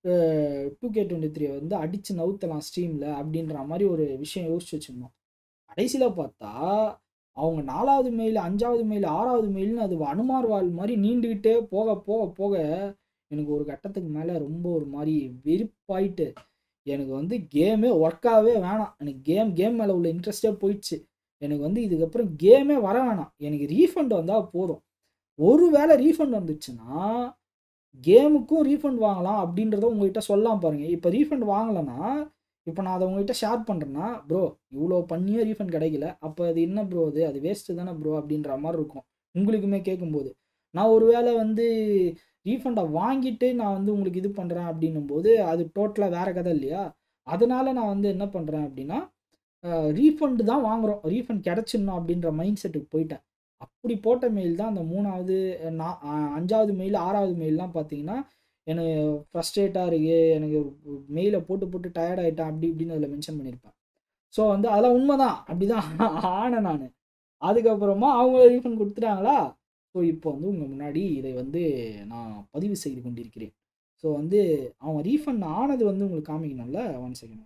டூ கே டுவெண்ட்டி த்ரீ வந்து அடித்து நவுத்தலாம் ஸ்ட்ரீமில் அப்படின்ற மாதிரி ஒரு விஷயம் யோசிச்சு வச்சுருந்தோம் கடைசியில் பார்த்தா அவங்க நாலாவது மெயில் அஞ்சாவது மெயில் ஆறாவது மெயில்னு அது அனுமார் வாழ் மாதிரி நீண்டுக்கிட்டே போக போக போக எனக்கு ஒரு கட்டத்துக்கு மேலே ரொம்ப ஒரு மாதிரி வெறுப்பாயிட்டு எனக்கு வந்து கேமே ஒர்க்காகவே வேணாம் எனக்கு கேம் கேம் மேலே உள்ள இன்ட்ரெஸ்டே போயிடுச்சு எனக்கு வந்து இதுக்கப்புறம் கேமே வர வேணாம் எனக்கு ரீஃபண்ட் வந்தால் போதும் ஒரு வேளை ரீஃபண்ட் வந்துச்சுன்னா கேமுக்கும் ரீஃபண்ட் வாங்கலாம் அப்படின்றத உங்ககிட்ட சொல்லலாம் பாருங்கள் இப்போ ரீஃபண்ட் வாங்கலைன்னா இப்போ நான் அதை உங்ககிட்ட ஷேர் பண்ணுறேன்னா ப்ரோ இவ்வளோ பண்ணியும் ரீஃபண்ட் கிடைக்கல அப்போ அது என்ன ப்ரோ அது அது வேஸ்ட்டு தானே ப்ரோ அப்படின்ற மாதிரி இருக்கும் உங்களுக்குமே கேட்கும்போது நான் ஒரு வேளை வந்து ரீஃபண்டை வாங்கிட்டு நான் வந்து உங்களுக்கு இது பண்ணுறேன் அப்படின்னும் போது அது டோட்டலாக வேறு கதை இல்லையா அதனால நான் வந்து என்ன பண்ணுறேன் அப்படின்னா ரீஃபண்டு தான் வாங்குகிறோம் ரீஃபண்ட் கிடச்சிடணும் அப்படின்ற மைண்ட் செட்டுக்கு போயிட்டேன் அப்படி போட்ட மெயில் தான் அந்த மூணாவது நான் அஞ்சாவது மெயில் ஆறாவது மெயிலெலாம் பார்த்தீங்கன்னா எனக்கு ஃப்ரஸ்ட்ரேட்டாக இருக்கு எனக்கு மெயிலை போட்டு போட்டு டயர்ட் ஆகிட்டேன் அப்படி இப்படின்னு அதில் மென்ஷன் பண்ணியிருப்பேன் ஸோ வந்து அதெல்லாம் உண்மை தான் அப்படி தான் ஆனேன் நான் அதுக்கப்புறமா அவங்க ரீஃபண்ட் கொடுத்துட்டாங்களா ஸோ இப்போ வந்து உங்கள் முன்னாடி இதை வந்து நான் பதிவு செய்து கொண்டிருக்கிறேன் ஸோ வந்து அவன் ரீஃபண்ட் ஆனது வந்து உங்களுக்கு காமிக்கணும்ல ஒன் செகண்ட்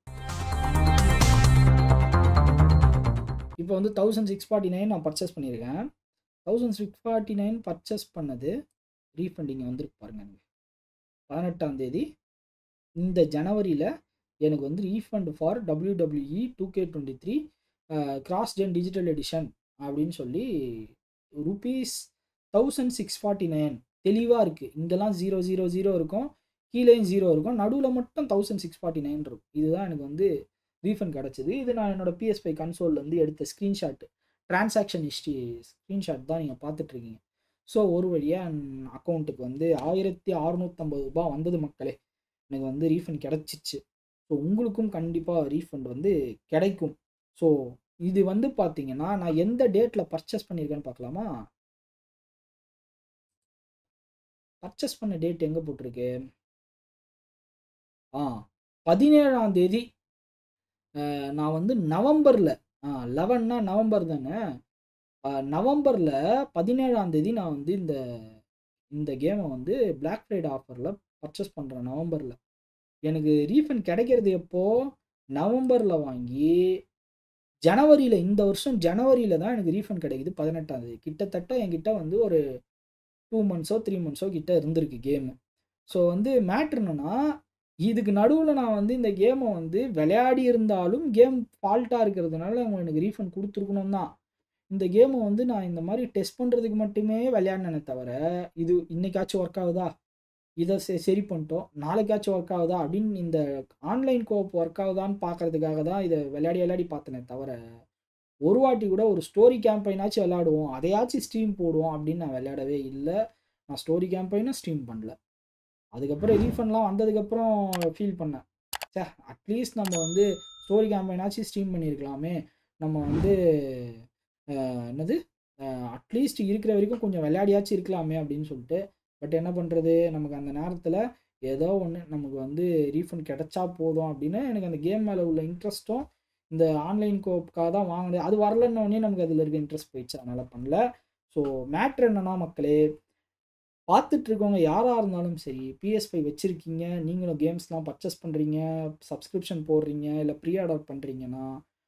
இப்போ வந்து தௌசண்ட் சிக்ஸ் ஃபார்ட்டி நைன் நான் பர்ச்சேஸ் பண்ணியிருக்கேன் thousand six forty nine purchase பண்ணது ரீஃபண்ட் இங்கே வந்துருக்கு பாருங்கள் எனக்கு பதினெட்டாம் தேதி இந்த ஜனவரியில் எனக்கு வந்து refund for W WE two K twenty three cross gen digital edition அப்படின்னு சொல்லி rupees thousand six forty nine தெளிவாக இருக்குது இங்கெல்லாம் ஜீரோ ஜீரோ ஜீரோ இருக்கும் கீழேயும் ஜீரோ இருக்கும் நடுவில் மட்டும் தௌசண்ட் சிக்ஸ் ஃபார்ட்டி நைன் இருக்கும் இதுதான் எனக்கு வந்து ரீஃபண்ட் கிடச்சிது இது நான் என்னோடய பிஎஸ்பை கன்சோல்லேருந்து எடுத்த ஸ்க்ரீன்ஷாட்டு ட்ரான்சாக்ஷன் ஹிஸ்ட்ரி ஸ்க்ரீன்ஷாட் தான் நீங்கள் பார்த்துட்ருக்கீங்க ஸோ ஒரு வழியாக அக்கௌண்ட்டுக்கு வந்து ஆயிரத்தி அறநூற்றம்பது ரூபா வந்தது மக்களே எனக்கு வந்து ரீஃபண்ட் கிடச்சிச்சு ஸோ உங்களுக்கும் கண்டிப்பாக ரீஃபண்ட் வந்து கிடைக்கும் ஸோ இது வந்து பார்த்தீங்கன்னா நான் எந்த டேட்டில் பர்ச்சேஸ் பண்ணியிருக்கேன்னு பார்க்கலாமா பர்ச்சேஸ் பண்ண டேட் எங்கே போட்டிருக்கு ஆ பதினேழாம் தேதி நான் வந்து நவம்பரில் ஆ லெவன்னா நவம்பர் தானே நவம்பரில் பதினேழாம் தேதி நான் வந்து இந்த இந்த கேமை வந்து பிளாக் ஃப்ரைடே ஆஃபரில் பர்ச்சேஸ் பண்ணுறேன் நவம்பரில் எனக்கு ரீஃபண்ட் கிடைக்கிறது எப்போ நவம்பரில் வாங்கி ஜனவரியில் இந்த வருஷம் ஜனவரியில் தான் எனக்கு ரீஃபண்ட் கிடைக்குது பதினெட்டாம் தேதி கிட்டத்தட்ட என்கிட்ட வந்து ஒரு டூ மந்த்ஸோ த்ரீ மந்த்ஸோ கிட்ட இருந்திருக்கு கேமு ஸோ வந்து மேட்ரு என்னன்னா இதுக்கு நடுவில் நான் வந்து இந்த கேமை வந்து விளையாடி இருந்தாலும் கேம் ஃபால்ட்டாக இருக்கிறதுனால அவங்க எனக்கு ரீஃபண்ட் கொடுத்துருக்கணும் தான் இந்த கேமை வந்து நான் இந்த மாதிரி டெஸ்ட் பண்ணுறதுக்கு மட்டுமே விளையாடினேனே தவிர இது இன்னைக்காச்சும் ஒர்க் ஆகுதா இதை செ சரி பண்ணிட்டோம் நாளைக்காச்சும் ஒர்க் ஆகுதா அப்படின்னு இந்த ஆன்லைன் கோப் ஒர்க் ஆகுதான்னு பார்க்கறதுக்காக தான் இதை விளையாடி விளையாடி பார்த்தனே தவிர ஒரு வாட்டி கூட ஒரு ஸ்டோரி கேம்பைனாச்சும் விளையாடுவோம் அதையாச்சும் ஸ்ட்ரீம் போடுவோம் அப்படின்னு நான் விளையாடவே இல்லை நான் ஸ்டோரி கேம்பைனும் ஸ்ட்ரீம் பண்ணல அதுக்கப்புறம் ரீஃபண்ட்லாம் வந்ததுக்கப்புறம் ஃபீல் பண்ணேன் சே அட்லீஸ்ட் நம்ம வந்து ஸ்டோரி கேம்பைனாச்சும் ஸ்ட்ரீம் பண்ணியிருக்கலாமே நம்ம வந்து அஹ், என்னது அட்லீஸ்ட் இருக்கிற வரைக்கும் கொஞ்சம் விளையாடியாச்சும் இருக்கலாமே அப்படின்னு சொல்லிட்டு பட் என்ன பண்ணுறது நமக்கு அந்த நேரத்தில் ஏதோ ஒன்று நமக்கு வந்து ரீஃபண்ட் கிடைச்சா போதும் அப்படின்னு எனக்கு அந்த கேம் மேலே உள்ள இன்ட்ரெஸ்ட்டும் இந்த ஆன்லைன் கோப்புக்காக தான் வாங்கினது அது வரலன்னொடனே நமக்கு அதில் இருக்க இன்ட்ரெஸ்ட் போயிடுச்சு அதனால் பண்ணல ஸோ மேட்ரு என்னன்னா மக்களே பார்த்துட்டு இருக்கவங்க யாராக இருந்தாலும் சரி PS5 ஃபைவ் வச்சுருக்கீங்க நீங்களும் கேம்ஸ்லாம் பர்ச்சேஸ் பண்ணுறீங்க சப்ஸ்கிரிப்ஷன் போடுறீங்க இல்லை ப்ரீ ஆர்டர் பண்ணுறீங்கன்னா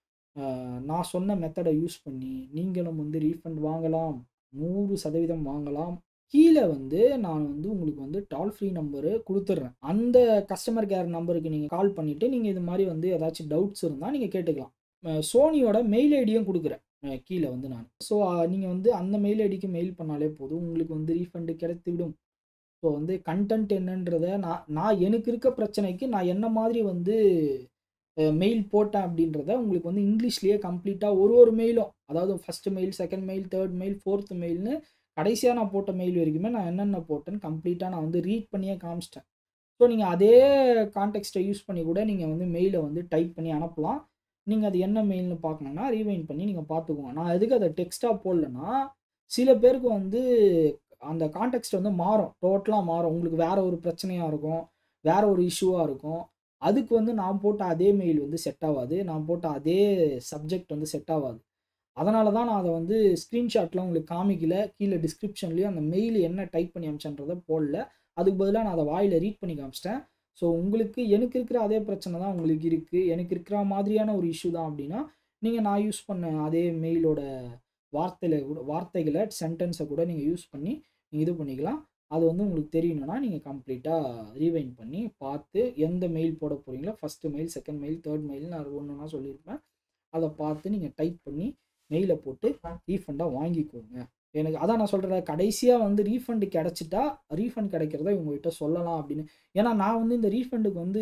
நான் சொன்ன மெத்தடை யூஸ் பண்ணி நீங்களும் வந்து ரீஃபண்ட் வாங்கலாம் நூறு சதவீதம் வாங்கலாம் கீழே வந்து நான் வந்து உங்களுக்கு வந்து டால் ஃப்ரீ நம்பரு கொடுத்துட்றேன் அந்த கஸ்டமர் கேர் நம்பருக்கு நீங்கள் கால் பண்ணிவிட்டு நீங்கள் இது மாதிரி வந்து ஏதாச்சும் டவுட்ஸ் இருந்தால் நீங்கள் கேட்டுக்கலாம் அஹ் சோனியோட மெயில் ஐடியும் கொடுக்குறேன் அஹ் கீழே வந்து நான் ஸோ நீங்கள் வந்து அந்த மெயில் ஐடிக்கு மெயில் பண்ணாலே போதும் உங்களுக்கு வந்து ரீஃபண்டு கிடைத்து விடும் ஸோ வந்து கண்டென்ட் என்னன்றதை நான் நான் எனக்கு இருக்க பிரச்சனைக்கு நான் என்ன மாதிரி வந்து மெயில் போட்டேன் அப்படின்றத உங்களுக்கு வந்து இங்கிலீஷ்லேயே கம்ப்ளீட்டாக ஒரு ஒரு மெயிலும் அதாவது first mail second mail third mail fourth மெயில்னு கடைசியாக நான் போட்ட மெயில் வரைக்குமே நான் என்னென்ன போட்டேன்னு கம்ப்ளீட்டாக நான் வந்து ரீட் பண்ணியே காமிச்சிட்டேன் ஸோ நீங்கள் அதே கான்டெக்ஸ்ட்டை யூஸ் பண்ணி கூட நீங்கள் வந்து மெயிலை வந்து டைப் பண்ணி அனுப்பலாம் நீங்கள் அது என்ன மெயில்னு பார்க்கணுன்னா ரீவைண்ட் பண்ணி நீங்கள் பார்த்துக்கோங்க நான் எதுக்கு அதை டெக்ஸ்ட்டாக போடலன்னா சில பேருக்கு வந்து அந்த கான்டெக்ஸ்ட் வந்து மாறும் டோட்டலாக மாறும் உங்களுக்கு வேற ஒரு பிரச்சனையாக இருக்கும் வேற ஒரு இஷ்யூவாக இருக்கும் அதுக்கு வந்து நான் போட்ட அதே மெயில் வந்து செட் ஆகாது நான் போட்ட அதே சப்ஜெக்ட் வந்து செட் ஆகாது அதனால தான் நான் அதை வந்து ஸ்க்ரீன்ஷாட்டில் உங்களுக்கு காமிக்கல கீழே டிஸ்கிரிப்ஷன்லேயும் அந்த மெயில் என்ன டைப் பண்ணி அமிச்சன்றதை போடல அதுக்கு பதிலாக நான் அதை வாயில் ரீட் பண்ணி காமிச்சிட்டேன் ஸோ உங்களுக்கு எனக்கு இருக்கிற அதே பிரச்சனை தான் உங்களுக்கு இருக்குது எனக்கு இருக்கிற மாதிரியான ஒரு இஷ்யூ தான் அப்படின்னா நீங்கள் நான் யூஸ் பண்ண அதே மெயிலோட வார்த்தையில கூட வார்த்தைகளை சென்டென்ஸை கூட நீங்கள் யூஸ் பண்ணி நீங்கள் இது பண்ணிக்கலாம் அது வந்து உங்களுக்கு தெரியணும்னா நீங்கள் கம்ப்ளீட்டாக ரீவைண்ட் பண்ணி பார்த்து எந்த மெயில் போட போகிறீங்களோ first mail second mail third mail நான் ஒன்றுனா சொல்லியிருப்பேன் அதை பார்த்து நீங்கள் டைப் பண்ணி மெயிலை போட்டு ரீஃபண்டாக வாங்கிக்கோங்க எனக்கு அதான் நான் சொல்கிறேன் கடைசியாக வந்து ரீஃபண்டு கிடச்சிட்டா ரீஃபண்ட் கிடைக்கிறத இவங்ககிட்ட சொல்லலாம் அப்படின்னு ஏன்னா நான் வந்து இந்த ரீஃபண்டுக்கு வந்து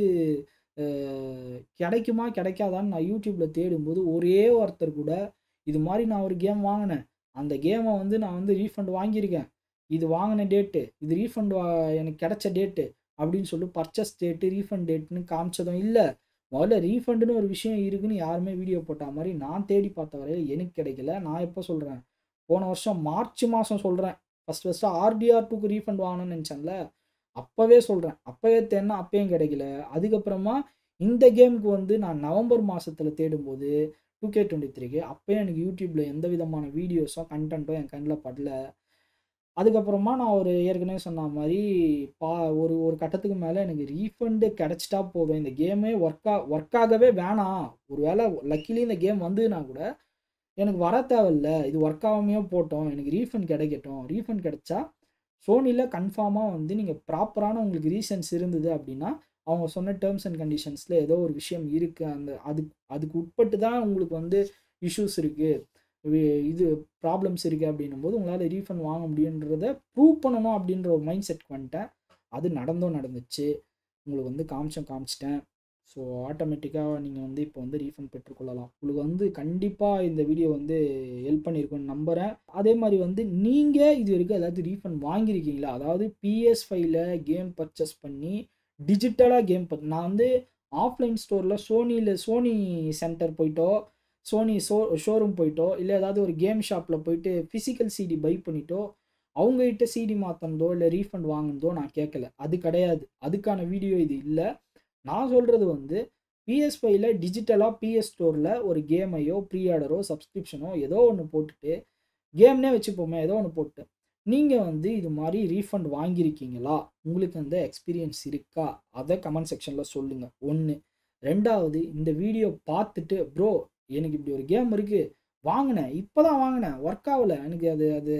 அஹ், கிடைக்குமா கிடைக்காதான்னு நான் யூடியூப்பில் தேடும்போது ஒரே ஒருத்தர் கூட இது மாதிரி நான் ஒரு கேம் வாங்கினேன் அந்த கேமை வந்து நான் வந்து ரீஃபண்ட் வாங்கியிருக்கேன் இது வாங்கின டேட்டு இது ரீஃபண்ட் எனக்கு கிடைச்ச டேட்டு அப்படின்னு சொல்லி பர்ச்சேஸ் டேட்டு ரீஃபண்ட் டேட்னு காமிச்சதும் இல்லை முதல்ல ரீஃபண்டுன்னு ஒரு விஷயம் இருக்குன்னு யாருமே வீடியோ போட்ட மாதிரி நான் தேடி பார்த்த வரையில் எனக்கு கிடைக்கல நான் எப்போ சொல்கிறேன் போன வருஷம் மார்ச் மாதம் சொல்கிறேன் ஃபஸ்ட் ஃபஸ்ட்டு ஆர்டிஆர் டூக்கு ரீஃபண்ட் வாங்கணும்னு நினச்சேன்ல அப்போவே சொல்கிறேன் அப்போவே தேடினா அப்பயும் கிடைக்கல அதுக்கப்புறமா இந்த கேமுக்கு வந்து நான் நவம்பர் மாதத்தில் தேடும்போது டூ கே டுவெண்ட்டி த்ரீக்கு அப்போயும் எனக்கு யூடியூப்பில் எந்த விதமான வீடியோஸோ கண்டென்ட்டோ என் கண்ணில் படல அதுக்கப்புறமா நான் ஒரு ஏற்கனவே சொன்ன மாதிரி பா ஒரு ஒரு கட்டத்துக்கு மேலே எனக்கு ரீஃபண்டு கிடச்சிட்டா போதும் இந்த கேமே ஒர்க்கா ஒர்க் ஆகவே வேணாம் ஒரு வேளை லக்கிலி இந்த கேம் வந்ததுன்னா கூட எனக்கு வர தேவையில்ல இது ஒர்க் ஆகாமையே போட்டோம் எனக்கு ரீஃபண்ட் கிடைக்கட்டும் ரீஃபண்ட் கிடைச்சா சோனியில் கன்ஃபார்மாக வந்து நீங்கள் ப்ராப்பரான உங்களுக்கு ரீசன்ஸ் இருந்தது அப்படின்னா அவங்க சொன்ன டேர்ம்ஸ் அண்ட் கண்டிஷன்ஸில் ஏதோ ஒரு விஷயம் இருக்குது அந்த அதுக்கு அதுக்கு உட்பட்டு தான் உங்களுக்கு வந்து இஷ்யூஸ் இருக்குது இது ப்ராப்ளம்ஸ் இருக்குது அப்படின்னும் போது உங்களால் ரீஃபண்ட் வாங்க முடியுன்றத ப்ரூவ் பண்ணணும் அப்படின்ற ஒரு மைண்ட் செட் வந்துட்டேன் அது நடந்தும் நடந்துச்சு உங்களுக்கு வந்து காமிச்சும் காமிச்சிட்டேன் ஸோ ஆட்டோமேட்டிக்காக நீங்கள் வந்து இப்போ வந்து ரீஃபண்ட் பெற்றுக்கொள்ளலாம் உங்களுக்கு வந்து கண்டிப்பாக இந்த வீடியோ வந்து ஹெல்ப் பண்ணியிருக்கும்னு நம்புகிறேன் அதே மாதிரி வந்து நீங்கள் இது வரைக்கும் ஏதாவது ரீஃபண்ட் வாங்கியிருக்கீங்களா அதாவது பிஎஸ் ஃபைவ்ல கேம் பர்ச்சேஸ் பண்ணி டிஜிட்டலாக கேம் நான் வந்து ஆஃப்லைன் ஸ்டோரில் சோனியில் சோனி சென்டர் போயிட்டோ சோனி ஷோ ஷோரூம் போயிட்டோ இல்லை ஏதாவது ஒரு கேம் ஷாப்பில் போயிட்டு ஃபிசிக்கல் சிடி பை பண்ணிட்டோ அவங்ககிட்ட சிடி மாற்றினதோ இல்லை ரீஃபண்ட் வாங்கினதோ நான் கேட்கல அது கிடையாது அதுக்கான வீடியோ இது இல்லை நான் சொல்கிறது வந்து பிஎஸ் ஃபைவ்ல டிஜிட்டலாக பிஎஸ் ஸ்டோரில் ஒரு கேமையோ ப்ரீ ஆர்டரோ சப்ஸ்கிரிப்ஷனோ ஏதோ ஒன்று போட்டுட்டு கேம்னே வச்சுப்போமே ஏதோ ஒன்று போட்டு நீங்கள் வந்து இது மாதிரி ரீஃபண்ட் வாங்கியிருக்கீங்களா உங்களுக்கு அந்த எக்ஸ்பீரியன்ஸ் இருக்கா அதை கமெண்ட் செக்ஷனில் சொல்லுங்கள் ஒன்று ரெண்டாவது இந்த வீடியோ பார்த்துட்டு ப்ரோ எனக்கு இப்படி ஒரு கேம் இருக்குது வாங்கினேன் இப்போ தான் வாங்கினேன் ஒர்க் ஆகலை எனக்கு அது அது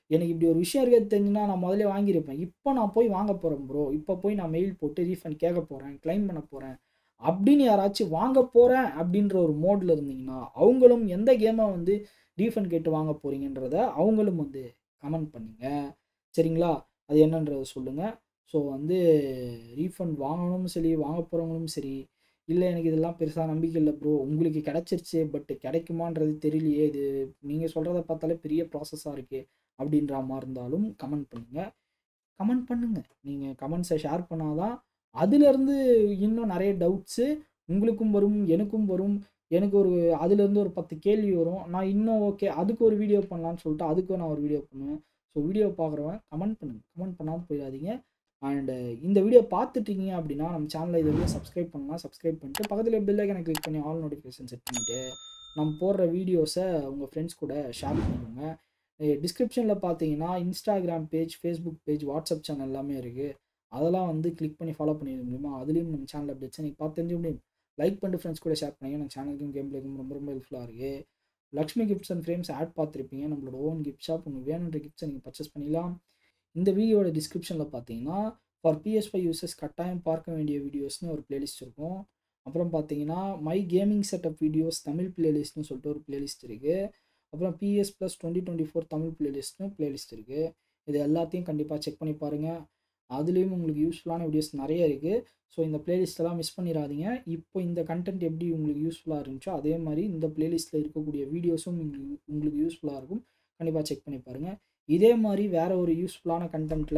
எனக்கு இப்படி ஒரு விஷயம் இருக்கிறது தெரிஞ்சுன்னா நான் முதல்ல வாங்கியிருப்பேன் இப்போ நான் போய் வாங்க போகிறேன் ப்ரோ இப்போ போய் நான் மெயில் போட்டு ரீஃபண்ட் கேட்க போகிறேன் க்ளைம் பண்ண போகிறேன் அப்படின்னு யாராச்சும் வாங்க போகிறேன் அப்படின்ற ஒரு மோடில் இருந்தீங்கன்னா அவங்களும் எந்த கேமை வந்து ரீஃபண்ட் கேட்டு வாங்க போகிறீங்கன்றத அவங்களும் வந்து கமெண்ட் பண்ணுங்க சரிங்களா அது என்னன்றதை சொல்லுங்கள் ஸோ வந்து ரீஃபண்ட் வாங்கணும் சரி வாங்க போகிறவங்களும் சரி இல்லை எனக்கு இதெல்லாம் பெருசாக நம்பிக்கை இல்லை ப்ரோ உங்களுக்கு கிடச்சிருச்சு பட் கிடைக்குமான்றது தெரியலையே இது நீங்கள் சொல்கிறத பார்த்தாலே பெரிய ப்ராசஸாக இருக்குது அப்படின்ற மாதிரி இருந்தாலும் கமெண்ட் பண்ணுங்கள் கமெண்ட் பண்ணுங்கள் நீங்கள் கமெண்ட்ஸை ஷேர் பண்ணாதான் அதுலேருந்து இன்னும் நிறைய டவுட்ஸு உங்களுக்கும் வரும் எனக்கும் வரும் எனக்கு ஒரு அதுலேருந்து ஒரு பத்து கேள்வி வரும் நான் இன்னும் ஓகே அதுக்கு ஒரு வீடியோ பண்ணலான்னு சொல்லிட்டு அதுக்கும் நான் ஒரு வீடியோ பண்ணுவேன் ஸோ வீடியோ பார்க்குறவன் கமெண்ட் பண்ணுங்கள் கமெண்ட் பண்ணாமல் போயிடாதீங்க அண்டு இந்த வீடியோ பார்த்துட்டீங்க அப்படின்னா நம்ம சேனலை இது வரைக்கும் சப்ஸ்கிரைப் பண்ணலாம் சப்ஸ்கிரைப் பண்ணிட்டு பக்கத்தில் பெல் ஐக்கனை கிளிக் பண்ணி ஆல் நோட்டிஃபிகேஷன் செட் பண்ணிவிட்டு நம்ம போடுற வீடியோஸை உங்கள் ஃப்ரெண்ட்ஸ் கூட ஷேர் பண்ணிக்கோங்க டிஸ்கிரிப்ஷனில் பார்த்தீங்கன்னா Instagram page Facebook page WhatsApp channel எல்லாமே இருக்குது அதெல்லாம் வந்து கிளிக் பண்ணி ஃபாலோ பண்ணிட முடியுமா அதுலேயும் நம்ம சேனல் அப்டேட்ஸ் நீங்கள் பார்த்து தெரிஞ்சு முடியும் லைக் பண்ணிட்டு ஃப்ரெண்ட்ஸ் கூட ஷேர் பண்ணுங்க நம்ம சேனலுக்கும் கேம் பிளேக்கும் ரொம்ப ரொம்ப ஹெல்ப்ஃபுல்லாக இருக்குது Lakshmi gifts and frames ad பார்த்துருப்பீங்க நம்மளோட ஓன் கிஃப்ட் ஷாப் உங்களுக்கு வேணுன்ற கிஃப்ட்ஸை நீங்கள் பர்ச்சேஸ் பண்ணிக்கலாம் இந்த வீடியோட டிஸ்கிரிப்ஷனில் பார்த்தீங்கன்னா ஃபார் பிஎஸ்ஃபை யூசர்ஸ் கட்டாயம் பார்க்க வேண்டிய வீடியோஸ்னு ஒரு பிளேலிஸ்ட் இருக்கும் அப்புறம் பார்த்தீங்கன்னா my gaming setup videos Tamil பிளேலிஸ்ட்னு சொல்லிட்டு ஒரு பிளேலிஸ்ட் இருக்குது அப்புறம் PS plus twenty twenty four Tamil பிளேலிஸ்ட்னு பிளேலிஸ்ட் இருக்குது இது எல்லாத்தையும் கண்டிப்பாக செக் பண்ணி பாருங்கள் அதுலேயும் உங்களுக்கு யூஸ்ஃபுல்லான வீடியோஸ் நிறைய இருக்குது ஸோ இந்த பிளேலிஸ்ட்டெல்லாம் மிஸ் பண்ணிடாதீங்க இப்போ இந்த கண்டென்ட் எப்படி உங்களுக்கு யூஸ்ஃபுல்லாக இருந்துச்சோ அதே மாதிரி இந்த பிளேலிஸ்ட்டில் இருக்கக்கூடிய வீடியோஸும் உங்களுக்கு உங்களுக்கு யூஸ்ஃபுல்லாக இருக்கும் கண்டிப்பாக செக் பண்ணி பாருங்கள் இதே மாதிரி வேறு ஒரு யூஸ்ஃபுல்லான கண்டென்ட்டில்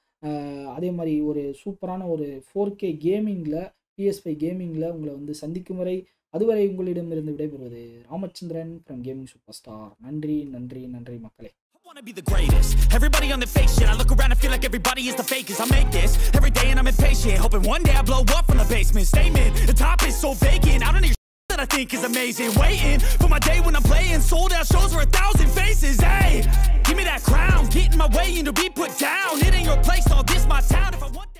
அதே மாதிரி ஒரு சூப்பரான ஒரு ஃபோர் கே கேமிங்கில் பிஎஸ்பை கேமிங்கில் உங்களை வந்து சந்திக்கும் வரை அதுவரை உங்களிடமிருந்து விடைபெறுவது Ramachandran from gaming super star நன்றி நன்றி நன்றி மக்களே I wanna be the greatest. Everybody on the fake shit. I look around and feel like everybody is the fakest. I make this every day and I'm impatient. Hoping one day I blow up from the basement. Statement, the top is so vacant. I don't need that I think is amazing. Waiting for my day when I'm playing. Sold out shows for a thousand faces. Hey, give me that crown. Get in my way and to be put down. It ain't your place, all this my town. If I want.